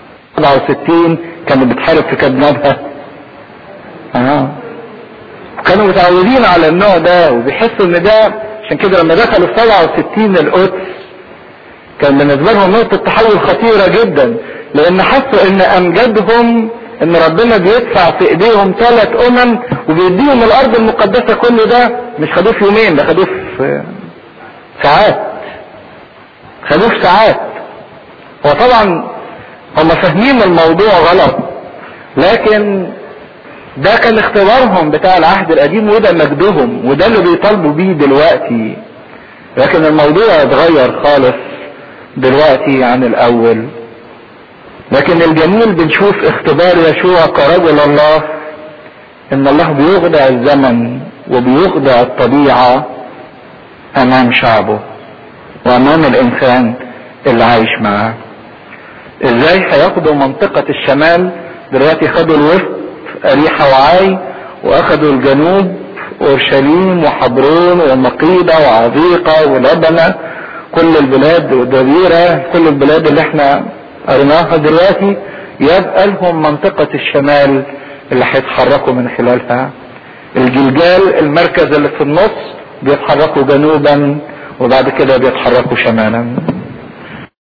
Speaker 1: 67 كانت بتحارب في كدنبها اه كانوا متعودين على النوع ده وبيحسوا ان ده عشان كده لما دخلوا في 67 القدس كان بالنسبة لهم نقطة تحول خطيرة جدا لان حسوا ان امجادهم ان ربنا بيدفع في ايديهم ثلاث امم وبيديهم الارض المقدسة كل ده مش خدوه في يومين ده خدوه في ساعات خدوه في ساعات هو طبعا هم فاهمين الموضوع غلط لكن ده كان اختبارهم بتاع العهد القديم وده مجدهم وده اللي بيطالبوا بيه دلوقتي لكن الموضوع اتغير خالص دلوقتي عن الاول لكن الجميل بنشوف اختبار يشوع كرجل الله ان الله بيخضع الزمن وبيخضع الطبيعة امام شعبه وامام الانسان اللي عايش معاه ازاي هياخدوا منطقة الشمال دلوقتي خدوا الوسط اريحة وعاي واخدوا الجنوب اورشليم وحبرون ومقيدة وعزيقة ولبنة كل البلاد ودبيرة كل البلاد اللي احنا قريناها دلوقتي يبقى لهم منطقة الشمال اللي هيتحركوا من خلالها الجلجال المركز اللي في النص بيتحركوا جنوبا وبعد كده بيتحركوا شمالا